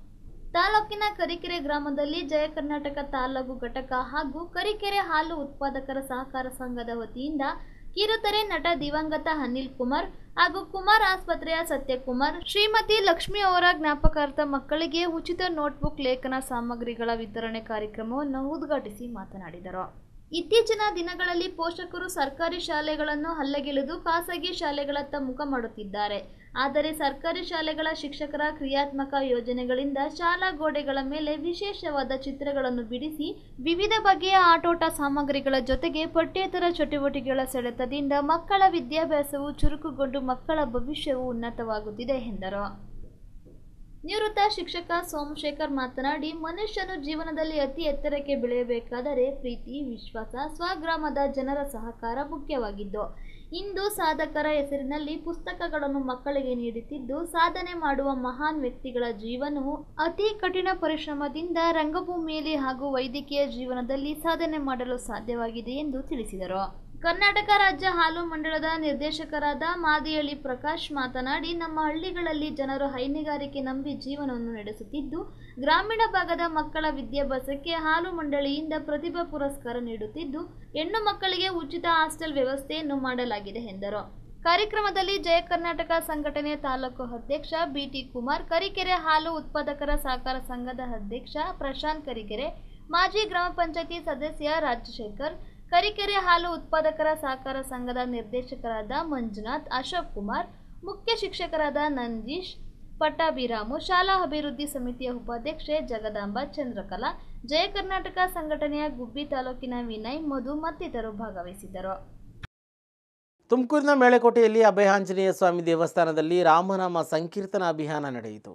ತಾಲೂಕಿನ ಕರಿಕೆರೆ ಗ್ರಾಮದಲ್ಲಿ ಜಯ ಕರ್ನಾಟಕ ತಾಲೂಕು ಘಟಕ ಹಾಗೂ ಕರಿಕೆರೆ ಹಾಲು ಉತ್ಪಾದಕರ ಸಹಕಾರ ಸಂಘದ ವತಿಯಿಂದ ಕಿರುತೆರೆ ನಟ ದಿವಂಗತ ಅನಿಲ್ ಕುಮಾರ್ ಹಾಗೂ ಕುಮಾರ್ ಆಸ್ಪತ್ರೆಯ ಸತ್ಯಕುಮಾರ್ ಶ್ರೀಮತಿ ಲಕ್ಷ್ಮಿ ಅವರ ಜ್ಞಾಪಕಾರ್ಥ ಮಕ್ಕಳಿಗೆ ಉಚಿತ ನೋಟ್ಬುಕ್ ಲೇಖನ ಸಾಮಗ್ರಿಗಳ ವಿತರಣೆ ಕಾರ್ಯಕ್ರಮವನ್ನು ಉದ್ಘಾಟಿಸಿ ಮಾತನಾಡಿದರು ಇತ್ತೀಚಿನ ದಿನಗಳಲ್ಲಿ ಪೋಷಕರು ಸರ್ಕಾರಿ ಶಾಲೆಗಳನ್ನು ಹಲ್ಲೆಗೆಳೆದು ಖಾಸಗಿ ಶಾಲೆಗಳತ್ತ ಮುಖ ಮಾಡುತ್ತಿದ್ದಾರೆ ಆದರೆ ಸರ್ಕಾರಿ ಶಾಲೆಗಳ ಶಿಕ್ಷಕರ ಕ್ರಿಯಾತ್ಮಕ ಯೋಜನೆಗಳಿಂದ ಶಾಲಾ ಗೋಡೆಗಳ ಮೇಲೆ ವಿಶೇಷವಾದ ಚಿತ್ರಗಳನ್ನು ಬಿಡಿಸಿ ವಿವಿಧ ಬಗೆಯ ಆಟೋಟ ಸಾಮಗ್ರಿಗಳ ಜೊತೆಗೆ ಪಠ್ಯೇತರ ಚಟುವಟಿಕೆಗಳ ಸೆಳೆತದಿಂದ ಮಕ್ಕಳ ವಿದ್ಯಾಭ್ಯಾಸವು ಚುರುಕುಗೊಂಡು ಮಕ್ಕಳ ಭವಿಷ್ಯವು ಉನ್ನತವಾಗುತ್ತಿದೆ ಎಂದರು ನಿವೃತ್ತ ಶಿಕ್ಷಕ ಸೋಮಶೇಖರ್ ಮಾತನಾಡಿ ಮನುಷ್ಯನು ಜೀವನದಲ್ಲಿ ಅತಿ ಎತ್ತರಕ್ಕೆ ಬೆಳೆಯಬೇಕಾದರೆ ಪ್ರೀತಿ ವಿಶ್ವಾಸ ಸ್ವಗ್ರಾಮದ ಜನರ ಸಹಕಾರ ಮುಖ್ಯವಾಗಿದ್ದು ಇಂದು ಸಾಧಕರ ಹೆಸರಿನಲ್ಲಿ ಪುಸ್ತಕಗಳನ್ನು ಮಕ್ಕಳಿಗೆ ನೀಡುತ್ತಿದ್ದು ಸಾಧನೆ ಮಾಡುವ ಮಹಾನ್ ವ್ಯಕ್ತಿಗಳ ಜೀವನವು ಅತಿ ಕಠಿಣ ಪರಿಶ್ರಮದಿಂದ ರಂಗಭೂಮಿಯಲ್ಲಿ ಹಾಗೂ ವೈದ್ಯಕೀಯ ಜೀವನದಲ್ಲಿ ಸಾಧನೆ ಮಾಡಲು ಸಾಧ್ಯವಾಗಿದೆ ಎಂದು ತಿಳಿಸಿದರು ಕರ್ನಾಟಕ ರಾಜ್ಯ ಹಾಲು ಮಂಡಳದ ನಿರ್ದೇಶಕರಾದ ಮಾದಿಹಳ್ಳಿ ಪ್ರಕಾಶ್ ಮಾತನಾಡಿ ನಮ್ಮ ಹಳ್ಳಿಗಳಲ್ಲಿ ಜನರು ಹೈನುಗಾರಿಕೆ ನಂಬಿ ಜೀವನವನ್ನು ನಡೆಸುತ್ತಿದ್ದು ಗ್ರಾಮೀಣ ಭಾಗದ ಮಕ್ಕಳ ವಿದ್ಯಾಭ್ಯಾಸಕ್ಕೆ ಹಾಲು ಮಂಡಳಿಯಿಂದ ಪ್ರತಿಭಾ ಪುರಸ್ಕಾರ ನೀಡುತ್ತಿದ್ದು ಹೆಣ್ಣು ಮಕ್ಕಳಿಗೆ ಉಚಿತ ಹಾಸ್ಟೆಲ್ ವ್ಯವಸ್ಥೆಯನ್ನು ಮಾಡಲಾಗಿದೆ ಎಂದರು ಕಾರ್ಯಕ್ರಮದಲ್ಲಿ ಜಯ ಕರ್ನಾಟಕ ಸಂಘಟನೆ ತಾಲೂಕು ಅಧ್ಯಕ್ಷ ಬಿಟಿ ಕುಮಾರ್ ಕರಿಕೆರೆ ಹಾಲು ಉತ್ಪಾದಕರ ಸಹಕಾರ ಸಂಘದ ಅಧ್ಯಕ್ಷ ಪ್ರಶಾಂತ್ ಕರಿಕೆರೆ ಮಾಜಿ ಗ್ರಾಮ ಪಂಚಾಯತಿ ಸದಸ್ಯ ರಾಜಶೇಖರ್ ಕರಿಕೆರೆ ಹಾಲು ಉತ್ಪಾದಕರ ಸಹಕಾರ ಸಂಘದ ನಿರ್ದೇಶಕರಾದ ಮಂಜುನಾಥ್ ಅಶೋಕ್ ಕುಮಾರ್ ಮುಖ್ಯ ಶಿಕ್ಷಕರಾದ ನಂದೀಶ್ ಪಟ್ಟಾಭಿರಾಮು ಶಾಲಾ ಅಭಿವೃದ್ಧಿ ಸಮಿತಿಯ ಉಪಾಧ್ಯಕ್ಷೆ ಜಗದಾಂಬ ಚಂದ್ರಕಲಾ ಜಯ ಕರ್ನಾಟಕ ಸಂಘಟನೆಯ ಗುಬ್ಬಿ ತಾಲೂಕಿನ ವಿನಯ್ ಮಧು ಮತ್ತಿತರರು ಭಾಗವಹಿಸಿದ್ದರು ತುಮಕೂರಿನ ಮೇಳೆಕೋಟೆಯಲ್ಲಿ ಅಭಯ ಆಂಜನೇಯ ಸ್ವಾಮಿ ದೇವಸ್ಥಾನದಲ್ಲಿ ರಾಮನಾಮ ಸಂಕೀರ್ತನ ಅಭಿಯಾನ ನಡೆಯಿತು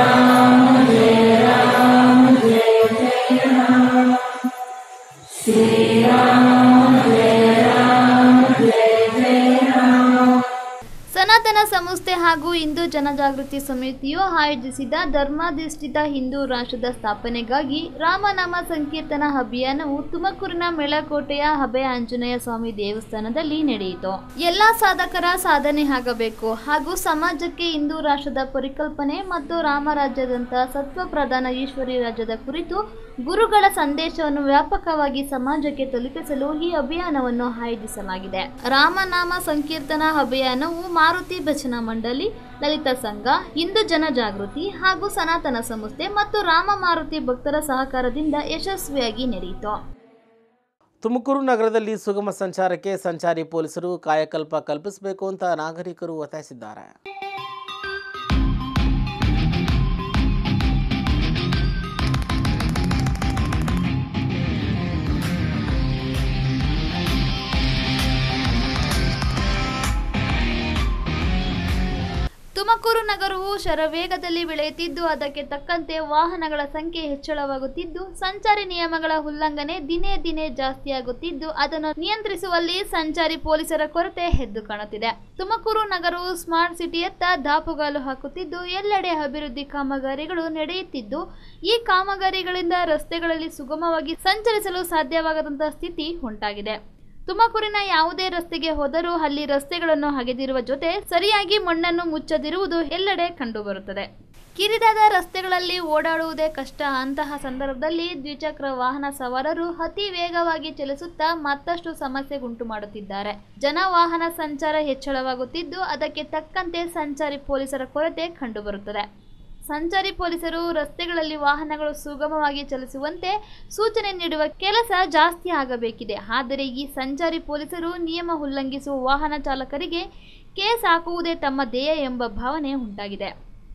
ಸನಾತನ ಸಂಸ್ಥೆ ಹಾಗೂ ಹಿಂದೂ ಜನಜಾಗೃತಿ ಸಮಿತಿಯು ಆಯೋಜಿಸಿದ ಧರ್ಮಾಧಿಷ್ಠಿತ ಹಿಂದೂ ರಾಷ್ಟ್ರದ ಸ್ಥಾಪನೆಗಾಗಿ ರಾಮನಾಮ ಸಂಕೀರ್ತನ ಅಭಿಯಾನವು ತುಮಕೂರಿನ ಮೆಳಕೋಟೆಯ ಅಭಯ ಆಂಜನೇಯ ಸ್ವಾಮಿ ದೇವಸ್ಥಾನದಲ್ಲಿ ನಡೆಯಿತು ಎಲ್ಲಾ ಸಾಧಕರ ಸಾಧನೆ ಆಗಬೇಕು ಹಾಗೂ ಸಮಾಜಕ್ಕೆ ಹಿಂದೂ ರಾಷ್ಟ್ರದ ಪರಿಕಲ್ಪನೆ ಮತ್ತು ರಾಮರಾಜ್ಯದಂತಹ ಸತ್ವ ಪ್ರಧಾನ ಈಶ್ವರಿ ರಾಜ್ಯದ ಕುರಿತು ಗುರುಗಳ ಸಂದೇಶವನ್ನು ವ್ಯಾಪಕವಾಗಿ ಸಮಾಜಕ್ಕೆ ತಲುಪಿಸಲು ಈ ಅಭಿಯಾನವನ್ನು ಆಯೋಜಿಸಲಾಗಿದೆ ರಾಮನಾಮ ಸಂಕೀರ್ತನಾ ಅಭಿಯಾನವು ಮಾರುತಿ ಭಜನಾ ಮಂಡಳಿ ಲಲಿತ ಸಂಘ ಹಿಂದೂ ಜನಜಾಗೃತಿ ಹಾಗೂ ಸನಾತನ ಸಂಸ್ಥೆ ಮತ್ತು ರಾಮ ಮಾರುತಿ ಭಕ್ತರ ಸಹಕಾರದಿಂದ ಯಶಸ್ವಿಯಾಗಿ ನಡೆಯಿತು ತುಮಕೂರು ನಗರದಲ್ಲಿ ಸುಗಮ ಸಂಚಾರಕ್ಕೆ ಸಂಚಾರಿ ಪೊಲೀಸರು ಕಾಯಕಲ್ಪ ಕಲ್ಪಿಸಬೇಕು ಅಂತ ನಾಗರಿಕರು ಒತ್ತಾಯಿಸಿದ್ದಾರೆ ತುಮಕೂರು ನಗರವು ಶರವೇಗದಲ್ಲಿ ಬೆಳೆಯುತ್ತಿದ್ದು ಅದಕ್ಕೆ ತಕ್ಕಂತೆ ವಾಹನಗಳ ಸಂಖ್ಯೆ ಹೆಚ್ಚಳವಾಗುತ್ತಿದ್ದು ಸಂಚಾರಿ ನಿಯಮಗಳ ಉಲ್ಲಂಘನೆ ದಿನೇ ದಿನೇ ಜಾಸ್ತಿಯಾಗುತ್ತಿದ್ದು ಅದನ್ನು ನಿಯಂತ್ರಿಸುವಲ್ಲಿ ಸಂಚಾರಿ ಪೊಲೀಸರ ಕೊರತೆ ಎದ್ದು ಕಾಣುತ್ತಿದೆ ತುಮಕೂರು ನಗರವು ಸ್ಮಾರ್ಟ್ ಸಿಟಿಯತ್ತ ದಾಪುಗಾಲು ಹಾಕುತ್ತಿದ್ದು ಎಲ್ಲೆಡೆ ಅಭಿವೃದ್ಧಿ ಕಾಮಗಾರಿಗಳು ನಡೆಯುತ್ತಿದ್ದು ಈ ಕಾಮಗಾರಿಗಳಿಂದ ರಸ್ತೆಗಳಲ್ಲಿ ಸುಗಮವಾಗಿ ಸಂಚರಿಸಲು ಸಾಧ್ಯವಾಗದಂತಹ ಸ್ಥಿತಿ ಉಂಟಾಗಿದೆ ತುಮಕೂರಿನ ಯಾವುದೇ ರಸ್ತೆಗೆ ಹೋದರೂ ಅಲ್ಲಿ ರಸ್ತೆಗಳನ್ನು ಹಗೆದಿರುವ ಜೊತೆ ಸರಿಯಾಗಿ ಮಣ್ಣನ್ನು ಮುಚ್ಚದಿರುವುದು ಎಲ್ಲೆಡೆ ಕಂಡುಬರುತ್ತದೆ ಕಿರಿದಾದ ರಸ್ತೆಗಳಲ್ಲಿ ಓಡಾಡುವುದೇ ಕಷ್ಟ ಅಂತಹ ಸಂದರ್ಭದಲ್ಲಿ ದ್ವಿಚಕ್ರ ವಾಹನ ಸವಾರರು ಅತಿ ವೇಗವಾಗಿ ಚಲಿಸುತ್ತಾ ಮತ್ತಷ್ಟು ಸಮಸ್ಯೆಗುಂಟು ಮಾಡುತ್ತಿದ್ದಾರೆ ಜನ ವಾಹನ ಸಂಚಾರ ಹೆಚ್ಚಳವಾಗುತ್ತಿದ್ದು ಅದಕ್ಕೆ ತಕ್ಕಂತೆ ಸಂಚಾರಿ ಪೊಲೀಸರ ಕೊರತೆ ಕಂಡುಬರುತ್ತದೆ ಸಂಚಾರಿ ಪೊಲೀಸರು ರಸ್ತೆಗಳಲ್ಲಿ ವಾಹನಗಳು ಸುಗಮವಾಗಿ ಚಲಿಸುವಂತೆ ಸೂಚನೆ ನೀಡುವ ಕೆಲಸ ಜಾಸ್ತಿ ಆಗಬೇಕಿದೆ ಆದರೆ ಈ ಸಂಚಾರಿ ಪೊಲೀಸರು ನಿಯಮ ಉಲ್ಲಂಘಿಸುವ ವಾಹನ ಚಾಲಕರಿಗೆ ಕೇಸ್ ಹಾಕುವುದೇ ತಮ್ಮ ಧ್ಯೇಯ ಎಂಬ ಭಾವನೆ ಉಂಟಾಗಿದೆ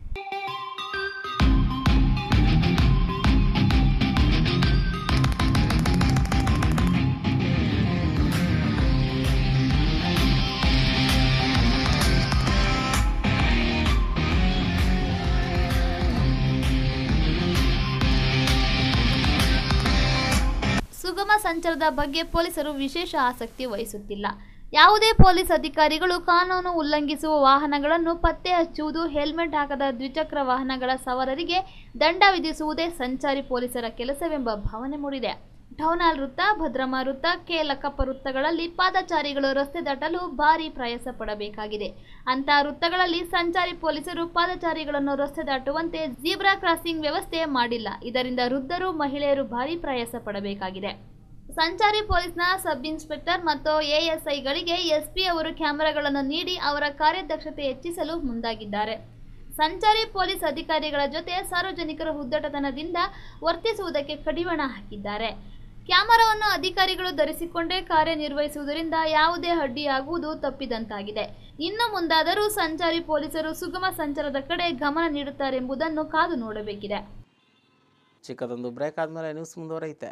ಸುಗಮ ಸಂಚಾರದ ಬಗ್ಗೆ ಪೊಲೀಸರು ವಿಶೇಷ ಆಸಕ್ತಿ ವಹಿಸುತ್ತಿಲ್ಲ ಯಾವುದೇ ಪೊಲೀಸ್ ಅಧಿಕಾರಿಗಳು ಕಾನೂನು ಉಲ್ಲಂಘಿಸುವ ವಾಹನಗಳನ್ನು ಪತ್ತೆ ಹಚ್ಚುವುದು ಹೆಲ್ಮೆಟ್ ಹಾಕದ ದ್ವಿಚಕ್ರ ವಾಹನಗಳ ಸವಾರರಿಗೆ ದಂಡ ವಿಧಿಸುವುದೇ ಸಂಚಾರಿ ಪೊಲೀಸರ ಕೆಲಸವೆಂಬ ಭಾವನೆ ಮೂಡಿದೆ ಟೌನಾಲ್ ವೃತ್ತ ಭದ್ರಮ ವೃತ್ತ ಕೆ ಲಕ್ಕಪ್ಪ ವೃತ್ತಗಳಲ್ಲಿ ಪಾದಚಾರಿಗಳು ರಸ್ತೆ ದಾಟಲು ಭಾರಿ ಪ್ರಯಾಸ ಪಡಬೇಕಾಗಿದೆ ಅಂತಹ ವೃತ್ತಗಳಲ್ಲಿ ಸಂಚಾರಿ ಪೊಲೀಸರು ಪಾದಚಾರಿಗಳನ್ನು ರಸ್ತೆ ದಾಟುವಂತೆ ಜೀಬ್ರಾ ಕ್ರಾಸಿಂಗ್ ವ್ಯವಸ್ಥೆ ಮಾಡಿಲ್ಲ ಇದರಿಂದ ವೃದ್ಧರು ಮಹಿಳೆಯರು ಭಾರಿ ಪ್ರಯಾಸ ಪಡಬೇಕಾಗಿದೆ ಸಂಚಾರಿ ಪೊಲೀಸ್ನ ಸಬ್ ಇನ್ಸ್ಪೆಕ್ಟರ್ ಮತ್ತು ಎಎಸ್ಐಗಳಿಗೆ ಎಸ್ಪಿ ಅವರು ಕ್ಯಾಮೆರಾಗಳನ್ನು ನೀಡಿ ಅವರ ಕಾರ್ಯದಕ್ಷತೆ ಹೆಚ್ಚಿಸಲು ಮುಂದಾಗಿದ್ದಾರೆ ಸಂಚಾರಿ ಪೊಲೀಸ್ ಅಧಿಕಾರಿಗಳ ಜೊತೆ ಸಾರ್ವಜನಿಕರ ಉದ್ದಟತನದಿಂದ ವರ್ತಿಸುವುದಕ್ಕೆ ಕಡಿವಾಣ ಹಾಕಿದ್ದಾರೆ ಕ್ಯಾಮರಾವನ್ನು ಅಧಿಕಾರಿಗಳು ಧರಿಸಿಕೊಂಡೇ ಕಾರ್ಯನಿರ್ವಹಿಸುವುದರಿಂದ ಯಾವುದೇ ಅಡ್ಡಿಯಾಗುವುದು ತಪ್ಪಿದಂತಾಗಿದೆ ಇನ್ನು ಮುಂದಾದರೂ ಸಂಚಾರಿ ಪೊಲೀಸರು ಸುಗಮ ಸಂಚಾರದ ಕಡೆ ಗಮನ ನೀಡುತ್ತಾರೆಂಬುದನ್ನು ಕಾದು ನೋಡಬೇಕಿದೆ ಚಿಕ್ಕದೊಂದು ಬ್ರೇಕ್ ಆದಮೇಲೆ ನ್ಯೂಸ್ ಮುಂದುವರೈತೆ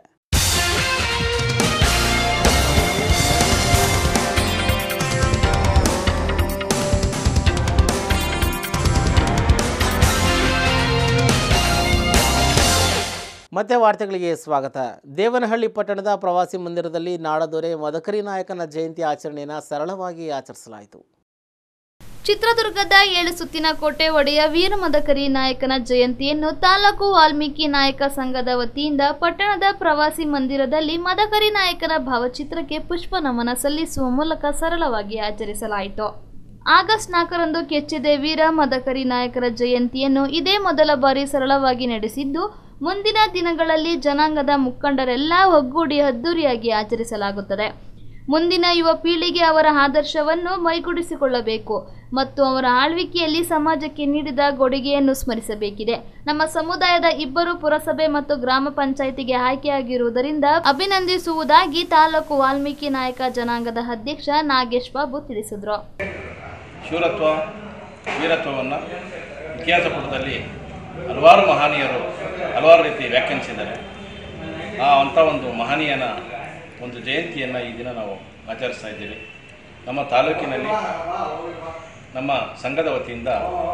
ಮತ್ತೆ ವಾರ್ತೆಗಳಿಗೆ ಸ್ವಾಗತ ದೇವನಹಳ್ಳಿ ಪಟ್ಟಣದ ಪ್ರವಾಸಿ ಮಂದಿರದಲ್ಲಿ ನಾಡದೊರೆ ಮದಕರಿ ನಾಯಕನ ಜಯಂತಿ ಆಚರಣೆಯನ್ನು ಸರಳವಾಗಿ ಆಚರಿಸಲಾಯಿತು ಚಿತ್ರದುರ್ಗದ ಏಳು ಸುತ್ತಿನ ಕೋಟೆ ಒಡೆಯ ವೀರಮದಕರಿ ನಾಯಕನ ಜಯಂತಿಯನ್ನು ತಾಲೂಕು ವಾಲ್ಮೀಕಿ ನಾಯಕ ಸಂಘದ ವತಿಯಿಂದ ಪಟ್ಟಣದ ಪ್ರವಾಸಿ ಮಂದಿರದಲ್ಲಿ ಮದಕರಿ ನಾಯಕನ ಭಾವಚಿತ್ರಕ್ಕೆ ಪುಷ್ಪ ನಮನ ಸಲ್ಲಿಸುವ ಮೂಲಕ ಸರಳವಾಗಿ ಆಚರಿಸಲಾಯಿತು ಆಗಸ್ಟ್ ನಾಲ್ಕರಂದು ಕೆಚ್ಚಿದೆ ವೀರ ಮದಕರಿ ನಾಯಕರ ಜಯಂತಿಯನ್ನು ಇದೇ ಮೊದಲ ಬಾರಿ ಸರಳವಾಗಿ ನಡೆಸಿದ್ದು ಮುಂದಿನ ದಿನಗಳಲ್ಲಿ ಜನಾಂಗದ ಮುಖಂಡರೆಲ್ಲ ಒಗ್ಗೂಡಿ ಅದ್ದೂರಿಯಾಗಿ ಆಚರಿಸಲಾಗುತ್ತದೆ ಮುಂದಿನ ಯುವ ಪೀಳಿಗೆ ಅವರ ಆದರ್ಶವನ್ನು ಮೈಗೂಡಿಸಿಕೊಳ್ಳಬೇಕು ಮತ್ತು ಅವರ ಆಳ್ವಿಕೆಯಲ್ಲಿ ಸಮಾಜಕ್ಕೆ ನೀಡಿದ ಕೊಡುಗೆಯನ್ನು ಸ್ಮರಿಸಬೇಕಿದೆ ನಮ್ಮ ಸಮುದಾಯದ ಇಬ್ಬರು ಪುರಸಭೆ ಮತ್ತು ಗ್ರಾಮ ಪಂಚಾಯಿತಿಗೆ ಆಯ್ಕೆಯಾಗಿರುವುದರಿಂದ ಅಭಿನಂದಿಸುವುದಾಗಿ ತಾಲೂಕು ವಾಲ್ಮೀಕಿ ನಾಯಕ ಜನಾಂಗದ ಅಧ್ಯಕ್ಷ ನಾಗೇಶ್ ಬಾಬು ತಿಳಿಸಿದರು ಶೂರತ್ವ ವೀರತ್ವವನ್ನು ಇತಿಹಾಸ ಪುಟದಲ್ಲಿ ಹಲವಾರು ಮಹನೀಯರು ಹಲವಾರು ರೀತಿ ವ್ಯಾಖ್ಯಾನಿಸಿದ್ದಾರೆ ಆ ಅಂಥ ಒಂದು ಮಹನೀಯನ ಒಂದು ಜಯಂತಿಯನ್ನು ಈ ದಿನ ನಾವು ಆಚರಿಸ್ತಾ ಇದ್ದೀವಿ ನಮ್ಮ ತಾಲೂಕಿನಲ್ಲಿ ನಮ್ಮ ಸಂಘದ ವತಿಯಿಂದ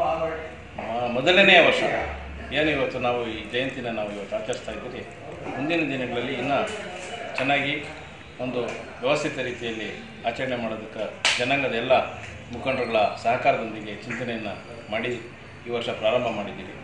ಮ- ಮೊದಲನೆಯ ವರ್ಷ ಏನು ಇವತ್ತು ನಾವು ಈ ಜಯಂತಿನ ನಾವು ಇವತ್ತು ಆಚರಿಸ್ತಾ ಇದ್ದೀರಿ ಮುಂದಿನ ದಿನಗಳಲ್ಲಿ ಇನ್ನೂ ಚೆನ್ನಾಗಿ ಒಂದು ವ್ಯವಸ್ಥಿತ ರೀತಿಯಲ್ಲಿ ಆಚರಣೆ ಮಾಡೋದಕ್ಕೆ ಜನಾಂಗದ ಎಲ್ಲ ಮುಖಂಡರುಗಳ ಸಹಕಾರದೊಂದಿಗೆ ಚಿಂತನೆಯನ್ನು ಮಾಡಿ ಈ ವರ್ಷ ಪ್ರಾರಂಭ ಮಾಡಿದ್ದೀರಿ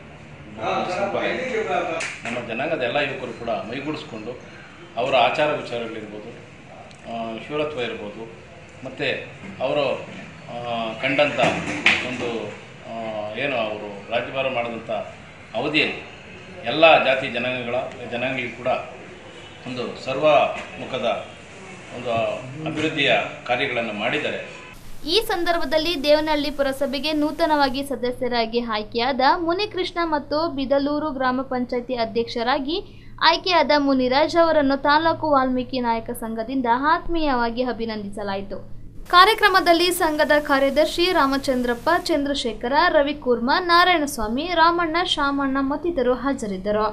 ಸಿಂಪಲ್ ಆಗಿ. ನಮ್ಮ ಜನಾಂಗದ ಎಲ್ಲ ಯುವಕರು ಕೂಡ ಮೈಗೂಡಿಸ್ಕೊಂಡು ಅವರ ಆಚಾರ ವಿಚಾರಗಳಿರ್ಬೋದು ಆ, ಶೂರತ್ವ ಇರ್ಬೋದು ಮತ್ತು ಅವರು ಆ, ಕಂಡಂಥ ಒಂದು ಆ, ಏನು ಅವರು ರಾಜ್ಯಭಾರ ಮಾಡಿದಂಥ ಅವಧಿಯಲ್ಲಿ ಎಲ್ಲ ಜಾತಿ ಜನಾಂಗಗಳ ಜನಾಂಗಗಳಿಗೂ ಕೂಡ ಒಂದು ಸರ್ವಮುಖದ ಒಂದು ಅಭಿವೃದ್ಧಿಯ ಕಾರ್ಯಗಳನ್ನು ಮಾಡಿದ್ದಾರೆ ಈ ಸಂದರ್ಭದಲ್ಲಿ ದೇವನಹಳ್ಳಿ ಪುರಸಭೆಗೆ ನೂತನವಾಗಿ ಸದಸ್ಯರಾಗಿ ಆಯ್ಕೆಯಾದ ಮುನಿಕೃಷ್ಣ ಮತ್ತು ಬಿದಲೂರು ಗ್ರಾಮ ಪಂಚಾಯಿತಿ ಅಧ್ಯಕ್ಷರಾಗಿ ಆಯ್ಕೆಯಾದ ಮುನಿರಾಜ್ ಅವರನ್ನು ತಾಲೂಕು ವಾಲ್ಮೀಕಿ ನಾಯಕ ಸಂಘದಿಂದ ಆತ್ಮೀಯವಾಗಿ ಅಭಿನಂದಿಸಲಾಯಿತು ಕಾರ್ಯಕ್ರಮದಲ್ಲಿ ಸಂಘದ ಕಾರ್ಯದರ್ಶಿ ರಾಮಚಂದ್ರಪ್ಪ ಚಂದ್ರಶೇಖರ ರವಿಕುರ್ಮ ನಾರಾಯಣಸ್ವಾಮಿ ರಾಮಣ್ಣ ಶಾಮಣ್ಣ ಮತ್ತಿತರರು ಹಾಜರಿದ್ದರು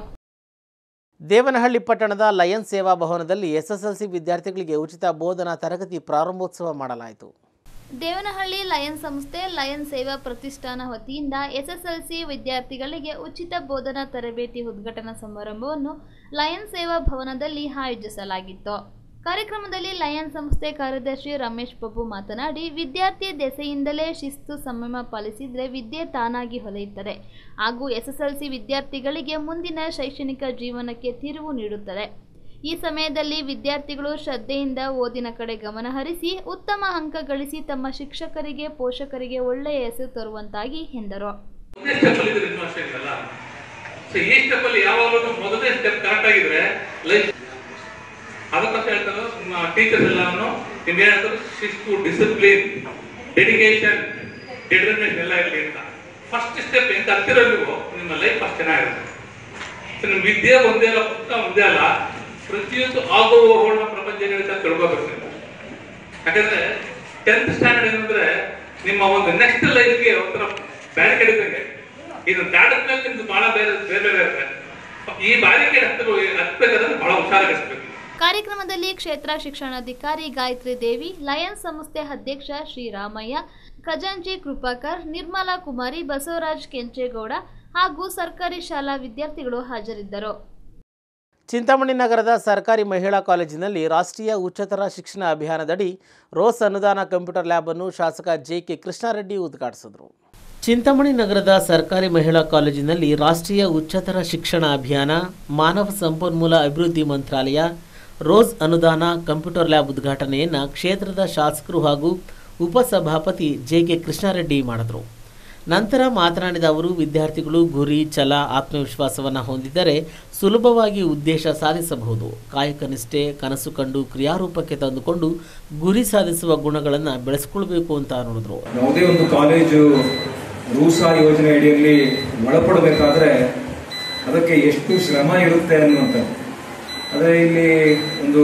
ದೇವನಹಳ್ಳಿ ಪಟ್ಟಣದ ಲಯನ್ಸ್ ಸೇವಾ ಭವನದಲ್ಲಿ ಎಸ್ಎಸ್ಎಲ್ಸಿ ವಿದ್ಯಾರ್ಥಿಗಳಿಗೆ ಉಚಿತ ಬೋಧನಾ ತರಗತಿ ಪ್ರಾರಂಭೋತ್ಸವ ಮಾಡಲಾಯಿತು ದೇವನಹಳ್ಳಿ ಲಯನ್ ಸಂಸ್ಥೆ ಲಯನ್ ಸೇವಾ ಪ್ರತಿಷ್ಠಾನ ವತಿಯಿಂದ ಎಸ್ಎಸ್ಎಲ್ಸಿ ವಿದ್ಯಾರ್ಥಿಗಳಿಗೆ ಉಚಿತ ಬೋಧನಾ ತರಬೇತಿ ಉದ್ಘಾಟನಾ ಸಮಾರಂಭವನ್ನು ಲಯನ್ ಸೇವಾ ಭವನದಲ್ಲಿ ಆಯೋಜಿಸಲಾಗಿತ್ತು ಕಾರ್ಯಕ್ರಮದಲ್ಲಿ ಲಯನ್ ಸಂಸ್ಥೆ ಕಾರ್ಯದರ್ಶಿ ರಮೇಶ್ ಬಾಬು ಮಾತನಾಡಿ ವಿದ್ಯಾರ್ಥಿ ದೆಸೆಯಿಂದಲೇ ಶಿಸ್ತು ಸಂಯಮ ಪಾಲಿಸಿದರೆ ವಿದ್ಯೆ ತಾನಾಗಿ ಹೊಲೆಯುತ್ತದೆ ಹಾಗೂ ಎಸ್ಎಸ್ಎಲ್ಸಿ ವಿದ್ಯಾರ್ಥಿಗಳಿಗೆ ಮುಂದಿನ ಶೈಕ್ಷಣಿಕ ಜೀವನಕ್ಕೆ ತಿರುವು ನೀಡುತ್ತದೆ ಈ ಸಮಯದಲ್ಲಿ ವಿದ್ಯಾರ್ಥಿಗಳು ಶ್ರದ್ಧೆಯಿಂದ ಓದಿನ ಕಡೆ ಗಮನ ಹರಿಸಿ ಉತ್ತಮ ಅಂಕ ಗಳಿಸಿ ತಮ್ಮ ಶಿಕ್ಷಕರಿಗೆ ಪೋಷಕರಿಗೆ ಒಳ್ಳೆಯ ಹೆಸರು ತರುವಂತಾಗಿ ಎಂದರು ಮೊದಲನೇ ಸ್ಟೆಪ್ ಅಲ್ಲಿ ಇದ್ರೆ ಇನ್ನೂ ಅಷ್ಟೇ ಇದೆಲ್ಲ ಸೊ ಈ ಸ್ಟೆಪ್ ಅಲ್ಲಿ ಯಾವಾಗಲೂ ಮೊದಲನೇ ಸ್ಟೆಪ್ ಕರೆಕ್ಟ್ ಆಗಿದ್ರೆ ಲೈಫ್ ಅದಕ್ಕೋಸ್ಕರ ಹೇಳ್ತಾರೆ ಟೀಚರ್ಸ್ ಎಲ್ಲಾನು ನಿಮ್ಗೆ ಏನಂತಾರೆ ಶಿಸ್ತು ಡಿಸಿಪ್ಲಿನ್ ಡೆಡಿಕೇಶನ್ ಡಿಟರ್ಮಿನೇಷನ್ ಎಲ್ಲ ಇರಲಿ ಅಂತ ಫಸ್ಟ್ ಸ್ಟೆಪ್ ಎಂತ ಹತ್ತಿರ ನೀವು ನಿಮ್ಮ ಲೈಫ್ ಅಷ್ಟು ಚೆನ್ನಾಗಿರುತ್ತೆ ಸೊ ನಿಮ್ಮ ವಿದ್ಯೆ ಒಂದೇ ಅಲ್ಲ ಪುಸ್ತಕ ಒಂದೇ ಅಲ್ಲ ಪ್ರತಿಯೊಂದು ಆಗೋ ಹೋಗುವ ಪ್ರಪಂಚಗಳಿಂದ ತಿಳ್ಕೋಬೇಕು ನೀವು. ಯಾಕಂದ್ರೆ ಟೆಂತ್ ಸ್ಟ್ಯಾಂಡರ್ಡ್ ಏನಂದ್ರೆ ನಿಮ್ಮ ಒಂದು ನೆಕ್ಸ್ಟ್ ಲೈಫ್ಗೆ ಒಂಥರ ಬ್ಯಾರಿಕೇಡ್ ಇದ್ದಂಗೆ ಇದು ದಾಟದ್ಮೇಲೆ ನಿಮ್ದು ಬಹಳ ಬೇರೆ ಬೇರೆ ಬೇರೆ ಇರುತ್ತೆ ಈ ಬ್ಯಾರಿಕೇಡ್ ಹತ್ತಬೇಕು ಹತ್ಬೇಕಾದ್ರೆ ಬಹಳ ಹುಷಾರಾಗಿರ್ಬೇಕು ಕಾರ್ಯಕ್ರಮದಲ್ಲಿ ಕ್ಷೇತ್ರ ಶಿಕ್ಷಣಾಧಿಕಾರಿ ಗಾಯತ್ರಿ ದೇವಿ ಲಯನ್ಸ್ ಸಂಸ್ಥೆ ಅಧ್ಯಕ್ಷ ಶ್ರೀರಾಮಯ್ಯ ಖಜಾಂಚಿ ಕೃಪಾಕರ್ ನಿರ್ಮಲಾ ಕುಮಾರಿ ಬಸವರಾಜ್ ಕೆಂಚೇಗೌಡ ಹಾಗೂ ಸರ್ಕಾರಿ ಶಾಲಾ ವಿದ್ಯಾರ್ಥಿಗಳು ಹಾಜರಿದ್ದರು ಚಿಂತಾಮಣಿ ನಗರದ ಸರ್ಕಾರಿ ಮಹಿಳಾ ಕಾಲೇಜಿನಲ್ಲಿ ರಾಷ್ಟ್ರೀಯ ಉಚ್ಚತರ ಶಿಕ್ಷಣ ಅಭಿಯಾನದಡಿ ರೋಸ್ ಅನುದಾನ ಕಂಪ್ಯೂಟರ್ ಲ್ಯಾಬ್ ಅನ್ನು ಶಾಸಕ ಜೆ ಕೆ ಕೃಷ್ಣಾರೆಡ್ಡಿ ಉದ್ಘಾಟಿಸಿದರು ಚಿಂತಾಮಣಿ ನಗರದ ಸರ್ಕಾರಿ ಮಹಿಳಾ ಕಾಲೇಜಿನಲ್ಲಿ ರಾಷ್ಟ್ರೀಯ ಉಚ್ಚತರ ಶಿಕ್ಷಣ ಅಭಿಯಾನ ಮಾನವ ಸಂಪನ್ಮೂಲ ಅಭಿವೃದ್ಧಿ ಮಂತ್ರಾಲಯ ರೋಸ್ ಅನುದಾನ ಕಂಪ್ಯೂಟರ್ ಲ್ಯಾಬ್ ಉದ್ಘಾಟನೆಯನ್ನು ಕ್ಷೇತ್ರದ ಶಾಸಕರು ಹಾಗೂ ಉಪಸಭಾಪತಿ ಜೆ ಕೆ ಕೃಷ್ಣಾರೆಡ್ಡಿ ಮಾಡಿದರು ನಂತರ ಮಾತನಾಡಿದ ಅವರು ವಿದ್ಯಾರ್ಥಿಗಳು ಗುರಿ ಛಲ ಆತ್ಮವಿಶ್ವಾಸವನ್ನು ಹೊಂದಿದ್ದರೆ ಸುಲಭವಾಗಿ ಉದ್ದೇಶ ಸಾಧಿಸಬಹುದು ಕಾಯಕ ನಿಷ್ಠೆ ಕನಸು ಕಂಡು ಕ್ರಿಯಾರೂಪಕ್ಕೆ ತಂದುಕೊಂಡು ಗುರಿ ಸಾಧಿಸುವ ಗುಣಗಳನ್ನು ಬೆಳೆಸ್ಕೊಳ್ಬೇಕು ಅಂತ ನೋಡಿದ್ರು ಯಾವುದೇ ಒಂದು ಕಾಲೇಜು ರೂಸಾ ಯೋಜನೆ ಅಡಿಯಲ್ಲಿ ಒಳಪಡಬೇಕಾದ್ರೆ ಅದಕ್ಕೆ ಎಷ್ಟು ಶ್ರಮ ಇರುತ್ತೆ ಅನ್ನುವಂಥದ್ದು ಆದರೆ ಇಲ್ಲಿ ಒಂದು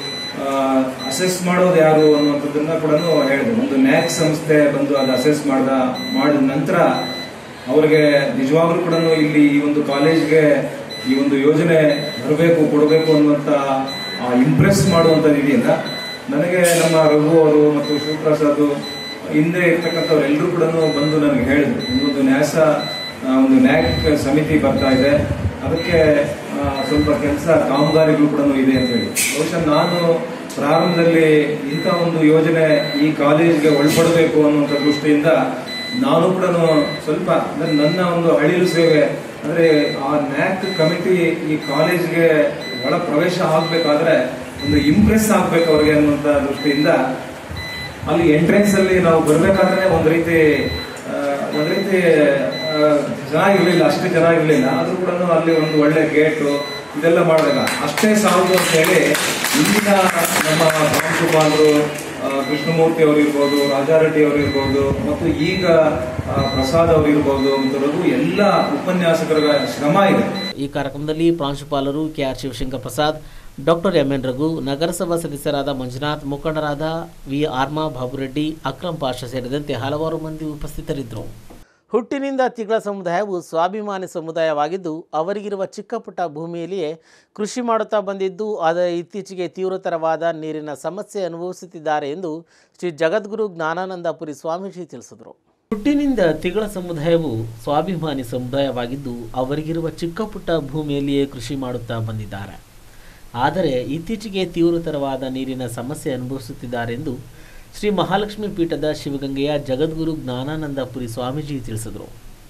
ಅಸೆಸ್ ಮಾಡೋದು ಯಾರು ಅನ್ನುವಂಥದ್ದನ್ನ ಕೂಡ ಹೇಳಿದೆ ಒಂದು ನ್ಯಾಕ್ ಸಂಸ್ಥೆ ಬಂದು ಅದು ಅಸೆಸ್ ಮಾಡ್ದ ಮಾಡಿದ ನಂತರ ಅವರಿಗೆ ನಿಜವಾಗ್ಲೂ ಕೂಡ ಇಲ್ಲಿ ಈ ಒಂದು ಕಾಲೇಜ್ಗೆ ಈ ಒಂದು ಯೋಜನೆ ಬರಬೇಕು ಕೊಡಬೇಕು ಅನ್ನುವಂಥ ಇಂಪ್ರೆಸ್ ಮಾಡುವಂಥದ್ದು ಇದೆಯಲ್ಲ ನನಗೆ ನಮ್ಮ ರಘು ಅವರು ಮತ್ತು ಶಿವಪ್ರಸಾದ್ ಹಿಂದೆ ಇರ್ತಕ್ಕಂಥವ್ರು ಎಲ್ಲರೂ ಕೂಡ ಬಂದು ನನಗೆ ಹೇಳಿದ್ರು ಇನ್ನೊಂದು ನ್ಯಾಸ ಆ, ಒಂದು ನ್ಯಾಕ್ ಸಮಿತಿ ಬರ್ತಾ ಇದೆ ಅದಕ್ಕೆ ಆ, ಸ್ವಲ್ಪ ಕೆಲಸ ಕಾಮಗಾರಿಗಳು ಕೂಡ ಇದೆ ಅಂತ ಹೇಳಿ ಬಹುಶಃ ನಾನು ಪ್ರಾರಂಭದಲ್ಲಿ ಇಂಥ ಒಂದು ಯೋಜನೆ ಈ ಕಾಲೇಜ್ಗೆ ಒಳಪಡಬೇಕು ಅನ್ನುವಂಥ ದೃಷ್ಟಿಯಿಂದ ನಾನು ಕೂಡ ಸ್ವಲ್ಪ ಅಂದ್ರೆ ನನ್ನ ಒಂದು ಅಳಿಲು ಸೇವೆ ಅಂದ್ರೆ ಆ ನ್ಯಾಕ್ ಕಮಿಟಿ ಈ ಕಾಲೇಜ್ಗೆ ಒಳ ಪ್ರವೇಶ ಆಗ್ಬೇಕಾದ್ರೆ ಒಂದು ಇಂಪ್ರೆಸ್ ಆಗ್ಬೇಕು ಅವ್ರಿಗೆ ಅನ್ನುವಂಥ ದೃಷ್ಟಿಯಿಂದ ಅಲ್ಲಿ ಎಂಟ್ರೆನ್ಸ್ ಅಲ್ಲಿ ನಾವು ಬರ್ಬೇಕಾದ್ರೆ ಒಂದ್ ರೀತಿ ಆ, ಒಂದ್ ರೀತಿ ಆ, ಜನ ಇರ್ಲಿಲ್ಲ ಅಷ್ಟು ಜನ ಇರ್ಲಿಲ್ಲ ಆದ್ರೂ ಕೂಡ ಅಲ್ಲಿ ಒಂದು ಒಳ್ಳೆ ಗೇಟು ಇದೆಲ್ಲ ಮಾಡಿದಾಗ ಅಷ್ಟೇ ಸಾಲದು ಅಂತ ಹೇಳಿ ಇಂದಿನ ನಮ್ಮ ಪ್ರಾಂಶುಪಾಲರು ಆ, ಕೃಷ್ಣಮೂರ್ತಿ ಅವರು ಇರ್ಬೋದು ರಾಜಾರೆಡ್ಡಿ ಅವರು ಇರ್ಬೋದು ಮತ್ತು ಈಗ ಆ, ಪ್ರಸಾದ್ ಅವರು ಇರ್ಬೋದು ಅಂತರದು ಎಲ್ಲ ಉಪನ್ಯಾಸಕರ ಶ್ರಮ ಇದೆ ಈ ಕಾರ್ಯಕ್ರಮದಲ್ಲಿ ಪ್ರಾಂಶುಪಾಲರು K R Shivashankar Prasad doctor M N Raghu ನಗರಸಭಾ ಸದಸ್ಯರಾದ ಮಂಜುನಾಥ್ ಮುಖಂಡರಾದ ವಿ ಆರ್ಮಾ ಬಾಬುರೆಡ್ಡಿ ಅಕ್ರಮ್ ಪಾಷಾ ಸೇರಿದಂತೆ ಹಲವಾರು ಮಂದಿ ಉಪಸ್ಥಿತರಿದ್ದರು ಹುಟ್ಟಿನಿಂದ ತಿಗಳ ಸಮುದಾಯವು ಸ್ವಾಭಿಮಾನಿ ಸಮುದಾಯವಾಗಿದ್ದು ಅವರಿಗಿರುವ ಚಿಕ್ಕ ಪುಟ್ಟ ಭೂಮಿಯಲ್ಲಿಯೇ ಕೃಷಿ ಮಾಡುತ್ತಾ ಬಂದಿದ್ದು ಆದರೆ ಇತ್ತೀಚೆಗೆ ತೀವ್ರತರವಾದ ನೀರಿನ ಸಮಸ್ಯೆ ಅನುಭವಿಸುತ್ತಿದ್ದಾರೆ ಎಂದು ಶ್ರೀ ಜಗದ್ಗುರು ಜ್ಞಾನಾನಂದಪುರಿ ಸ್ವಾಮೀಜಿ ತಿಳಿಸಿದರು ಹುಟ್ಟಿನಿಂದ ತಿಗಳ ಸಮುದಾಯವು ಸ್ವಾಭಿಮಾನಿ ಸಮುದಾಯವಾಗಿದ್ದು ಅವರಿಗಿರುವ ಚಿಕ್ಕ ಪುಟ್ಟ ಭೂಮಿಯಲ್ಲಿಯೇ ಕೃಷಿ ಮಾಡುತ್ತಾ ಬಂದಿದ್ದಾರೆ ಆದರೆ ಇತ್ತೀಚೆಗೆ ತೀವ್ರತರವಾದ ನೀರಿನ ಸಮಸ್ಯೆ ಅನುಭವಿಸುತ್ತಿದ್ದಾರೆ ಎಂದು ಶ್ರೀ ಮಹಾಲಕ್ಷ್ಮಿ ಪೀಠದ ಶಿವಗಂಗೆಯ ಜಗದ್ಗುರು ಜ್ಞಾನಾನಂದಪುರಿ ಸ್ವಾಮೀಜಿ ತಿಳಿಸಿದರು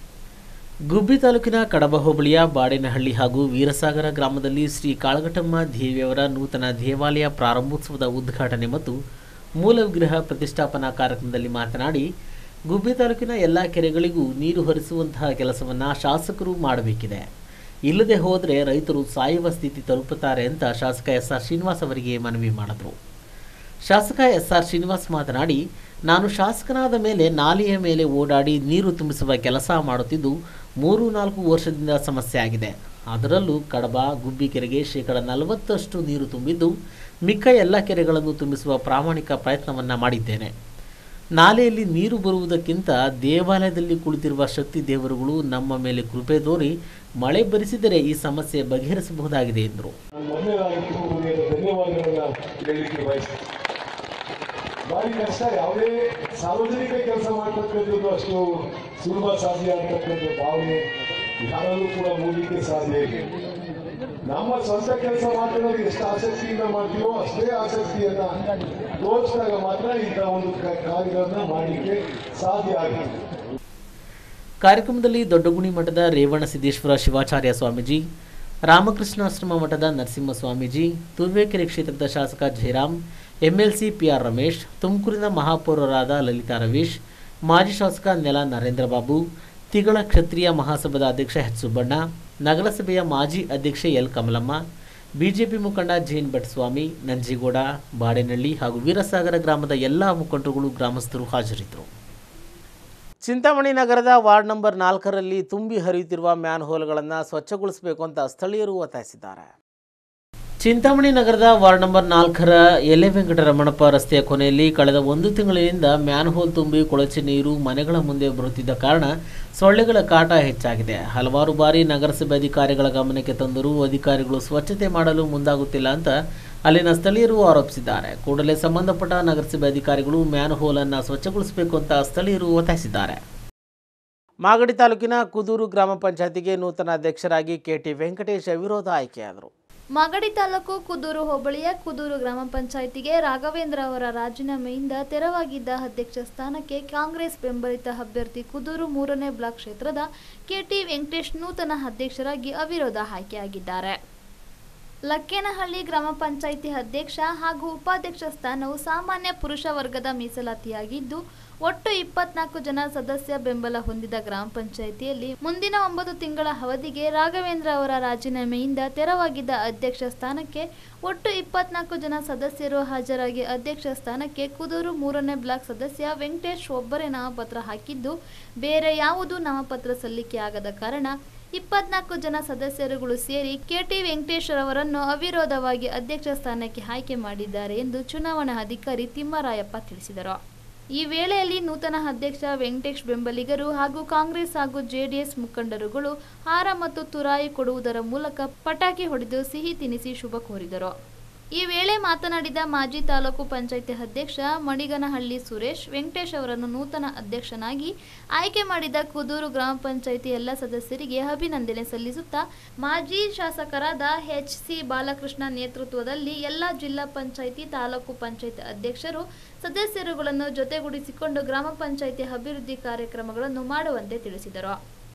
ಗುಬ್ಬಿ ತಾಲೂಕಿನ ಕಡಬ ಹೋಬಳಿಯ ಬಾಡೇನಹಳ್ಳಿ ಹಾಗೂ ವೀರಸಾಗರ ಗ್ರಾಮದಲ್ಲಿ ಶ್ರೀ ಕಾಳಘಟಮ್ಮ ದೇವಿಯವರ ನೂತನ ದೇವಾಲಯ ಪ್ರಾರಂಭೋತ್ಸವದ ಉದ್ಘಾಟನೆ ಮತ್ತು ಮೂಲ ವಿಗ್ರಹ ಪ್ರತಿಷ್ಠಾಪನಾ ಕಾರ್ಯಕ್ರಮದಲ್ಲಿ ಮಾತನಾಡಿ ಗುಬ್ಬಿ ತಾಲೂಕಿನ ಎಲ್ಲ ಕೆರೆಗಳಿಗೂ ನೀರು ಹರಿಸುವಂತಹ ಕೆಲಸವನ್ನು ಶಾಸಕರು ಮಾಡಬೇಕಿದೆ ಇಲ್ಲದೆ ಹೋದರೆ ರೈತರು ಸಾಯುವ ಸ್ಥಿತಿ ತಲುಪುತ್ತಾರೆ ಅಂತ ಶಾಸಕ ಎಸ್ ಆರ್ ಶ್ರೀನಿವಾಸ್ ಅವರಿಗೆ ಮನವಿ ಮಾಡಿದರು ಶಾಸಕ ಎಸ್ ಆರ್ ಶ್ರೀನಿವಾಸ್ ಮಾತನಾಡಿ ನಾನು ಶಾಸಕನಾದ ಮೇಲೆ ನಾಲೆಯ ಮೇಲೆ ಓಡಾಡಿ ನೀರು ತುಂಬಿಸುವ ಕೆಲಸ ಮಾಡುತ್ತಿದ್ದು ಮೂರು ನಾಲ್ಕು ವರ್ಷದಿಂದ ಸಮಸ್ಯೆ ಆಗಿದೆ ಅದರಲ್ಲೂ ಕಡಬ ಗುಬ್ಬಿ ಕೆರೆಗೆ ಶೇಕಡ ನಲವತ್ತಷ್ಟು ನೀರು ತುಂಬಿದ್ದು ಮಿಕ್ಕ ಎಲ್ಲ ಕೆರೆಗಳನ್ನು ತುಂಬಿಸುವ ಪ್ರಾಮಾಣಿಕ ಪ್ರಯತ್ನವನ್ನು ಮಾಡಿದ್ದೇನೆ ನಾಲೆಯಲ್ಲಿ ನೀರು ಬರುವುದಕ್ಕಿಂತ ದೇವಾಲಯದಲ್ಲಿ ಕುಳಿತಿರುವ ಶಕ್ತಿ ದೇವರುಗಳು ನಮ್ಮ ಮೇಲೆ ಕೃಪೆ ತೋರಿ ಮಳೆ ಬರಿಸಿದರೆ ಈ ಸಮಸ್ಯೆ ಬಗೆಹರಿಸಬಹುದಾಗಿದೆ ಎಂದರು ಮೊದಲನೇದಾಗಿ ನಿಮಗೆ ಧನ್ಯವಾದಗಳನ್ನ ಹೇಳಲಿಕ್ಕೆ ಬಯಸ್ತೀನಿ ಭಾರಿ ಕಷ್ಟ ಯಾವುದೇ ಸಾರ್ವಜನಿಕ ಕೆಲಸ ಮಾಡ್ತಕ್ಕಂಥದ್ದು ಅಷ್ಟು ಸುಲಭ ಸಾಧ್ಯ ಅಂತಕ್ಕಂಥ ಭಾವನೆ ಯಾರಲ್ಲೂ ಕೂಡ ಮೂಡಲಿಕ್ಕೆ ಸಾಧ್ಯ ಇದೆ ನಮ್ಮ ಸ್ವಂತ ಕೆಲಸ ಮಾತ್ರದಲ್ಲಿ ಎಷ್ಟು ಆಸಕ್ತಿಯಿಂದ ಮಾಡ್ತೀವೋ ಅಷ್ಟೇ ಆಸಕ್ತಿಯನ್ನ ತೋರಿಸಿದಾಗ ಮಾತ್ರ ಇಂಥ ಒಂದು ಕ- ಕಾರ್ಯಗಳನ್ನ ಮಾಡಲಿಕ್ಕೆ ಸಾಧ್ಯ ಆಗಿದೆ ಕಾರ್ಯಕ್ರಮದಲ್ಲಿ ದೊಡ್ಡಗುಣಿ ಮಠದ ರೇವಣ ಸಿದ್ದೇಶ್ವರ ಶಿವಾಚಾರ್ಯ ಸ್ವಾಮೀಜಿ ರಾಮಕೃಷ್ಣಾಶ್ರಮ ಮಠದ ನರಸಿಂಹ ಸ್ವಾಮೀಜಿ ತುರುವೇಕೆರೆ ಕ್ಷೇತ್ರದ ಶಾಸಕ ಜಯರಾಮ್ ಎಂಎಲ್ಸಿ ಪಿಆರ್ ರಮೇಶ್ ತುಮಕೂರಿನ ಮಹಾಪೌರರಾದ ಲಲಿತಾ ರವೀಶ್ ಮಾಜಿ ಶಾಸಕ ನೆಲ ನರೇಂದ್ರ ಬಾಬು ತಿಗಳ ಕ್ಷತ್ರಿಯ ಮಹಾಸಭಾದ ಅಧ್ಯಕ್ಷ ಎಚ್ ಸುಬ್ಬಣ್ಣ ನಗರಸಭೆಯ ಮಾಜಿ ಅಧ್ಯಕ್ಷೆ ಎಲ್ ಕಮಲಮ್ಮ ಬಿಜೆಪಿ ಮುಖಂಡ ಜೈನ್ ಭಟ್ ಸ್ವಾಮಿ ನಂಜೇಗೌಡ ಬಾಡೇನಹಳ್ಳಿ ಹಾಗೂ ವೀರಸಾಗರ ಗ್ರಾಮದ ಎಲ್ಲ ಮುಖಂಡರುಗಳು ಗ್ರಾಮಸ್ಥರು ಹಾಜರಿದ್ದರು ಚಿಂತಾಮಣಿ ನಗರದ ವಾರ್ಡ್ ನಂಬರ್ ನಾಲ್ಕರಲ್ಲಿ ತುಂಬಿ ಹರಿಯುತ್ತಿರುವ ಮ್ಯಾನ್ ಹೋಲ್ಗಳನ್ನು ಸ್ವಚ್ಛಗೊಳಿಸಬೇಕು ಅಂತ ಸ್ಥಳೀಯರು ಒತ್ತಾಯಿಸಿದ್ದಾರೆ ಚಿಂತಾಮಣಿ ನಗರದ ವಾರ್ಡ್ ನಂಬರ್ ನಾಲ್ಕರ ಎಲೆ ವೆಂಕಟರಮಣಪ್ಪ ರಸ್ತೆಯ ಕೊನೆಯಲ್ಲಿ ಕಳೆದ ಒಂದು ತಿಂಗಳಿನಿಂದ ಮ್ಯಾನ್ ಹೋಲ್ ತುಂಬಿ ಕೊಳಚೆ ನೀರು ಮನೆಗಳ ಮುಂದೆ ಬರುತ್ತಿದ್ದ ಕಾರಣ ಸೊಳ್ಳೆಗಳ ಕಾಟ ಹೆಚ್ಚಾಗಿದೆ ಹಲವಾರು ಬಾರಿ ನಗರಸಭೆ ಅಧಿಕಾರಿಗಳ ಗಮನಕ್ಕೆ ತಂದರೂ ಅಧಿಕಾರಿಗಳು ಸ್ವಚ್ಛತೆ ಮಾಡಲು ಮುಂದಾಗುತ್ತಿಲ್ಲ ಅಂತ ಅಲ್ಲಿನ ಸ್ಥಳೀಯರು ಆರೋಪಿಸಿದ್ದಾರೆ ಕೂಡಲೇ ಸಂಬಂಧಪಟ್ಟ ನಗರಸಭೆ ಅಧಿಕಾರಿಗಳು ಮ್ಯಾನ್ ಹೋಲನ್ನು ಸ್ವಚ್ಛಗೊಳಿಸಬೇಕು ಅಂತ ಸ್ಥಳೀಯರು ಒತ್ತಾಯಿಸಿದ್ದಾರೆ ಮಾಗಡಿ ತಾಲೂಕಿನ ಕುದೂರು ಗ್ರಾಮ ಪಂಚಾಯತಿಗೆ ನೂತನ ಅಧ್ಯಕ್ಷರಾಗಿ ಕೆಟಿ ವೆಂಕಟೇಶ್ ಅವಿರೋಧ ಆಯ್ಕೆಯಾದರು ಮಾಗಡಿ ತಾಲೂಕು ಕುದೂರು ಹೋಬಳಿಯ ಕುದೂರು ಗ್ರಾಮ ಪಂಚಾಯಿತಿಗೆ ರಾಘವೇಂದ್ರ ಅವರ ರಾಜೀನಾಮೆಯಿಂದ ತೆರವಾಗಿದ್ದ ಅಧ್ಯಕ್ಷ ಸ್ಥಾನಕ್ಕೆ ಕಾಂಗ್ರೆಸ್ ಬೆಂಬಲಿತ ಅಭ್ಯರ್ಥಿ ಕುದೂರು ಮೂರನೇ ಬ್ಲಾಕ್ ಕ್ಷೇತ್ರದ ಕೆಟಿ ವೆಂಕಟೇಶ್ ನೂತನ ಅಧ್ಯಕ್ಷರಾಗಿ ಅವಿರೋಧ ಆಯ್ಕೆಯಾಗಿದ್ದಾರೆ ಲಕ್ಕೇನಹಳ್ಳಿ ಗ್ರಾಮ ಪಂಚಾಯಿತಿ ಅಧ್ಯಕ್ಷ ಹಾಗೂ ಉಪಾಧ್ಯಕ್ಷ ಸ್ಥಾನವು ಸಾಮಾನ್ಯ ಪುರುಷ ವರ್ಗದ ಮೀಸಲಾತಿಯಾಗಿದ್ದು ಒಟ್ಟು ಇಪ್ಪತ್ನಾಲ್ಕು ಜನ ಸದಸ್ಯ ಬೆಂಬಲ ಹೊಂದಿದ ಗ್ರಾಮ ಪಂಚಾಯಿತಿಯಲ್ಲಿ ಮುಂದಿನ ಒಂಬತ್ತು ತಿಂಗಳ ಅವಧಿಗೆ ರಾಘವೇಂದ್ರ ಅವರ ರಾಜೀನಾಮೆಯಿಂದ ತೆರವಾಗಿದ್ದ ಅಧ್ಯಕ್ಷ ಸ್ಥಾನಕ್ಕೆ ಒಟ್ಟು ಇಪ್ಪತ್ನಾಲ್ಕು ಜನ ಸದಸ್ಯರು ಹಾಜರಾಗಿ ಅಧ್ಯಕ್ಷ ಸ್ಥಾನಕ್ಕೆ ಕುದೂರು ಮೂರನೇ ಬ್ಲಾಕ್ ಸದಸ್ಯ ವೆಂಕಟೇಶ್ ಒಬ್ಬರೇ ನಾಮಪತ್ರ ಹಾಕಿದ್ದು ಬೇರೆ ಯಾವುದೂ ನಾಮಪತ್ರ ಸಲ್ಲಿಕೆಯಾಗದ ಕಾರಣ ಇಪ್ಪತ್ನಾಲ್ಕು ಜನ ಸದಸ್ಯರುಗಳು ಸೇರಿ ಕೆಟಿ ವೆಂಕಟೇಶ್ ಅವರನ್ನು ಅವಿರೋಧವಾಗಿ ಅಧ್ಯಕ್ಷ ಸ್ಥಾನಕ್ಕೆ ಆಯ್ಕೆ ಮಾಡಿದ್ದಾರೆ ಎಂದು ಚುನಾವಣಾ ಅಧಿಕಾರಿ ತಿಮ್ಮರಾಯಪ್ಪ ತಿಳಿಸಿದರು ಈ ವೇಳೆಯಲ್ಲಿ ನೂತನ ಅಧ್ಯಕ್ಷ ವೆಂಕಟೇಶ್ ಬೆಂಬಲಿಗರು ಹಾಗೂ ಕಾಂಗ್ರೆಸ್ ಹಾಗೂ ಜೆಡಿಎಸ್ ಮುಖಂಡರುಗಳು ಹಾರ ಮತ್ತು ತುರಾಯಿ ಕೊಡುವುದರ ಮೂಲಕ ಪಟಾಕಿ ಹೊಡೆದು ಸಿಹಿ ತಿನಿಸಿ ಶುಭ ಕೋರಿದರು ಈ ವೇಳೆ ಮಾತನಾಡಿದ ಮಾಜಿ ತಾಲೂಕು ಪಂಚಾಯಿತಿ ಅಧ್ಯಕ್ಷ ಮಣಿಗನಹಳ್ಳಿ ಸುರೇಶ್ ವೆಂಕಟೇಶ್ ಅವರನ್ನು ನೂತನ ಅಧ್ಯಕ್ಷನಾಗಿ ಆಯ್ಕೆ ಮಾಡಿದ ಕುದೂರು ಗ್ರಾಮ ಪಂಚಾಯಿತಿ ಎಲ್ಲ ಸದಸ್ಯರಿಗೆ ಅಭಿನಂದನೆ ಸಲ್ಲಿಸುತ್ತಾ ಮಾಜಿ ಶಾಸಕರಾದ ಎಚ್ ಸಿ ಬಾಲಕೃಷ್ಣ ನೇತೃತ್ವದಲ್ಲಿ ಎಲ್ಲ ಜಿಲ್ಲಾ ಪಂಚಾಯಿತಿ ತಾಲೂಕು ಪಂಚಾಯಿತಿ ಅಧ್ಯಕ್ಷರು ಸದಸ್ಯರುಗಳನ್ನು ಜೊತೆಗೂಡಿಸಿಕೊಂಡು ಗ್ರಾಮ ಪಂಚಾಯಿತಿ ಅಭಿವೃದ್ಧಿ ಕಾರ್ಯಕ್ರಮಗಳನ್ನು ಮಾಡುವಂತೆ ತಿಳಿಸಿದರು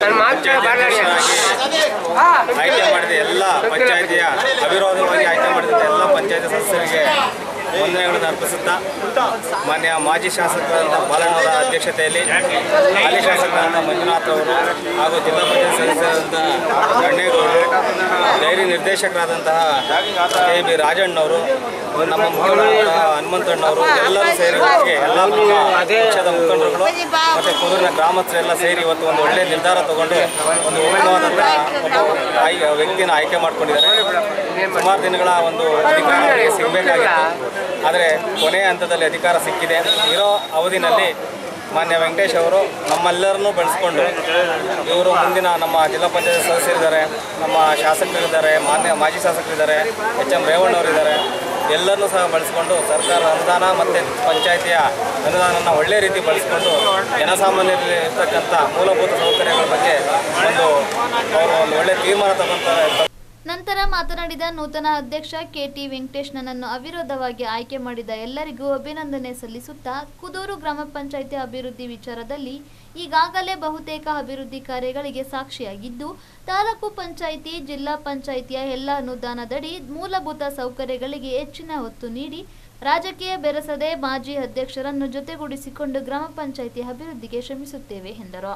ಆಯ್ಕೆ ಮಾಡಿದ ಎಲ್ಲ ಪಂಚಾಯತಿಯ ಅವಿರೋಧವಾಗಿ ಆಯ್ಕೆ ಮಾಡಿದ ಎಲ್ಲ ಪಂಚಾಯತಿ ಸದಸ್ಯರಿಗೆ ವಂದನೆಗಳನ್ನು ಅರ್ಪಿಸುತ್ತಾ ಮಾನ್ಯ ಮಾಜಿ ಶಾಸಕರಾದ ಬಾಲಣ್ಣವರ ಅಧ್ಯಕ್ಷತೆಯಲ್ಲಿ ಹಾಲಿ ಶಾಸಕರಾದ ಮಂಜುನಾಥ್ ಅವರು ಹಾಗೂ ಜಿಲ್ಲಾ ಪಂಚಾಯತ್ ಸದಸ್ಯರಾದಂಥ ಗಣ್ಣೇಗೌಡರು ಡೈರಿ ನಿರ್ದೇಶಕರಾದಂತಹ ಕೆ ಬಿ ರಾಜಣ್ಣವರು ನಮ್ಮ ಮುಖಂಡರಾದ ಹನುಮಂತಣ್ಣವರು ಎಲ್ಲರೂ ಸೇರಿ ಒಟ್ಟಿಗೆ ಎಲ್ಲ ಪಕ್ಷದ ಮುಖಂಡರುಗಳು ಮತ್ತು ಕುದೂರಿನ ಗ್ರಾಮಸ್ಥರೆಲ್ಲ ಸೇರಿ ಇವತ್ತು ಒಂದು ಒಳ್ಳೆಯ ನಿರ್ಧಾರ ತಗೊಂಡು ಒಂದು ಉತ್ತಮವಾದಂತಹ ಒಬ್ಬ ಆಯ್ಕೆ ವ್ಯಕ್ತಿನ ಆಯ್ಕೆ ಮಾಡ್ಕೊಂಡಿದ್ದಾರೆ ಸುಮಾರು ದಿನಗಳ ಒಂದು ಅಧಿಕಾರ ಅವರಿಗೆ ಸಿಗಬೇಕಾಗಿತ್ತು ಆದರೆ ಕೊನೆಯ ಹಂತದಲ್ಲಿ ಅಧಿಕಾರ ಸಿಕ್ಕಿದೆ ಇರೋ ಅವಧಿನಲ್ಲಿ ಮಾನ್ಯ ವೆಂಕಟೇಶ್ ಅವರು ನಮ್ಮೆಲ್ಲರನ್ನೂ ಬೆಳೆಸ್ಕೊಂಡು ಇವರು ಮುಂದಿನ ನಮ್ಮ ಜಿಲ್ಲಾ ಪಂಚಾಯತ್ ಸದಸ್ಯರಿದ್ದಾರೆ ನಮ್ಮ ಶಾಸಕರಿದ್ದಾರೆ ಮಾನ್ಯ ಮಾಜಿ ಶಾಸಕರಿದ್ದಾರೆ ಎಚ್ ಎಂ ರೇವಣ್ಣವರಿದ್ದಾರೆ ಎಲ್ಲರನ್ನೂ ಸಹ ಬಳಸ್ಕೊಂಡು ಸರ್ಕಾರದ ಅನುದಾನ ಮತ್ತು ಪಂಚಾಯಿತಿಯ ಅನುದಾನನ ಒಳ್ಳೆ ರೀತಿ ಬಳಸ್ಕೊಂಡು ಜನಸಾಮಾನ್ಯರಲ್ಲಿ ಇರ್ತಕ್ಕಂಥ ಮೂಲಭೂತ ಸೌಕರ್ಯಗಳ ಬಗ್ಗೆ ಒಂದು ಅವರು ಒಂದು ಒಳ್ಳೆ ತೀರ್ಮಾನ ತಗೊಂತಾರೆ ನಂತರ ಮಾತನಾಡಿದ ನೂತನ ಅಧ್ಯಕ್ಷ ಕೆಟಿ ವೆಂಕಟೇಶ್ ನನ್ನನ್ನು ಅವಿರೋಧವಾಗಿ ಆಯ್ಕೆ ಮಾಡಿದ ಎಲ್ಲರಿಗೂ ಅಭಿನಂದನೆ ಸಲ್ಲಿಸುತ್ತಾ ಕುದೂರು ಗ್ರಾಮ ಪಂಚಾಯಿತಿ ಅಭಿವೃದ್ಧಿ ವಿಚಾರದಲ್ಲಿ ಈಗಾಗಲೇ ಬಹುತೇಕ ಅಭಿವೃದ್ಧಿ ಕಾರ್ಯಗಳಿಗೆ ಸಾಕ್ಷಿಯಾಗಿದ್ದು ತಾಲೂಕು ಪಂಚಾಯಿತಿ ಜಿಲ್ಲಾ ಪಂಚಾಯಿತಿಯ ಎಲ್ಲ ಅನುದಾನದಡಿ ಮೂಲಭೂತ ಸೌಕರ್ಯಗಳಿಗೆ ಹೆಚ್ಚಿನ ಒತ್ತು ನೀಡಿ ರಾಜಕೀಯ ಬೆರೆಸದೆ ಮಾಜಿ ಅಧ್ಯಕ್ಷರನ್ನು ಜೊತೆಗೂಡಿಸಿಕೊಂಡು ಗ್ರಾಮ ಪಂಚಾಯಿತಿ ಅಭಿವೃದ್ಧಿಗೆ ಶ್ರಮಿಸುತ್ತೇವೆ ಎಂದರು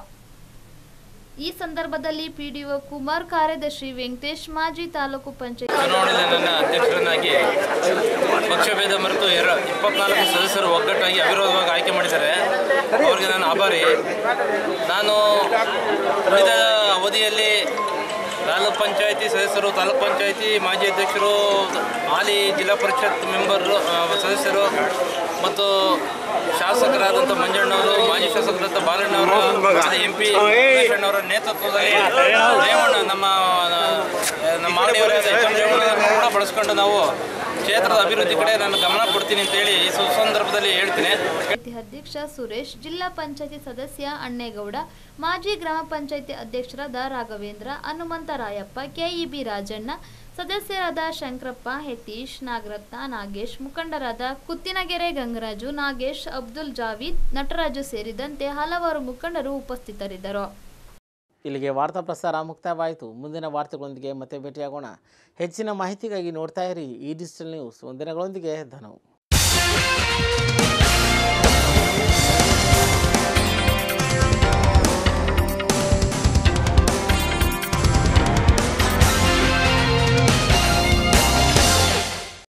ಈ ಸಂದರ್ಭದಲ್ಲಿ ಪಿಡಿಒ ಕುಮಾರ್ ಕಾರ್ಯದರ್ಶಿ ವೆಂಕಟೇಶ್ ಮಾಜಿ ತಾಲೂಕು ಪಂಚಾಯತ್ ಚುನಾವಣೆಯಲ್ಲಿ ನನ್ನ ಅಧ್ಯಕ್ಷರನ್ನಾಗಿ ಪಕ್ಷಭೇದ ಮರೆತು ಎರ ಇಪ್ಪತ್ನಾಲ್ಕು ಸದಸ್ಯರು ಒಗ್ಗಟ್ಟಾಗಿ ಅವಿರೋಧವಾಗಿ ಆಯ್ಕೆ ಮಾಡಿದ್ದಾರೆ ಅವರಿಗೆ ನಾನು ಆಭಾರಿ ನಾನು ಉಳಿದ ಅವಧಿಯಲ್ಲಿ ತಾಲೂಕ್ ಪಂಚಾಯತಿ ಸದಸ್ಯರು ತಾಲೂಕ್ ಪಂಚಾಯತಿ ಮಾಜಿ ಅಧ್ಯಕ್ಷರು ಹಾಲಿ ಜಿಲ್ಲಾ ಪರಿಷತ್ ಮೆಂಬರ್ ಸದಸ್ಯರು ಮತ್ತು ಶಾಸಕರಾದಂಥ ಮಂಜಣ್ಣವರು ಮಾಜಿ ಶಾಸಕರಾದಂಥ ಬಾಲಣ್ಣವರು ಎಂ ಪಿ ಅವರ ನೇತೃತ್ವದಲ್ಲಿ ರೇವಣ್ಣ ನಮ್ಮ ನಮ್ಮ ಮಾಡಿಯವರಾದ ಎಚ್ ಎಂ ರೇವಣ್ಣವರನ್ನು ಕೂಡ ಬಳಸ್ಕೊಂಡು ನಾವು ಕ್ಷೇತ್ರದ ಅಭಿವೃದ್ಧಿ ಕಡೆ ನಾನು ಗಮನ ಕೊಡ್ತೀನಿ ಅಂತೇಳಿ ಈ ಸುಸಂದರ್ಭದಲ್ಲಿ ಹೇಳ್ತೀನಿ ಪಂಚಾಯತಿ ಅಧ್ಯಕ್ಷ ಸುರೇಶ್ ಜಿಲ್ಲಾ ಪಂಚಾಯತಿ ಸದಸ್ಯ ಅಣ್ಣೇಗೌಡ ಮಾಜಿ ಗ್ರಾಮ ಪಂಚಾಯತಿ ಅಧ್ಯಕ್ಷರಾದ ರಾಘವೇಂದ್ರ ಹನುಮಂತರಾಯಪ್ಪ ಕೆಇಬಿ ರಾಜಣ್ಣ ಸದಸ್ಯರಾದ ಶಂಕರಪ್ಪ ಯತೀಶ್ ನಾಗರತ್ನ ನಾಗೇಶ್ ಮುಖಂಡರಾದ ಕುತ್ತಿನಗೆರೆ ಗಂಗರಾಜು ನಾಗೇಶ್ ಅಬ್ದುಲ್ ಜಾವೀದ್ ನಟರಾಜು ಸೇರಿದಂತೆ ಹಲವಾರು ಮುಖಂಡರು ಉಪಸ್ಥಿತರಿದ್ದರು ಇಲ್ಲಿಗೆ ವಾರ್ತಾ ಪ್ರಸಾರ ಮುಕ್ತಾಯವಾಯಿತು ಮುಂದಿನ ವಾರ್ತೆಗಳೊಂದಿಗೆ ಮತ್ತೆ ಭೇಟಿಯಾಗೋಣ ಹೆಚ್ಚಿನ ಮಾಹಿತಿಗಾಗಿ ನೋಡ್ತಾ ಇರಿ ಈ ಡಿಜಿಟಲ್ ನ್ಯೂಸ್ ಒಂದಿನಗಳೊಂದಿಗೆ ಧನವು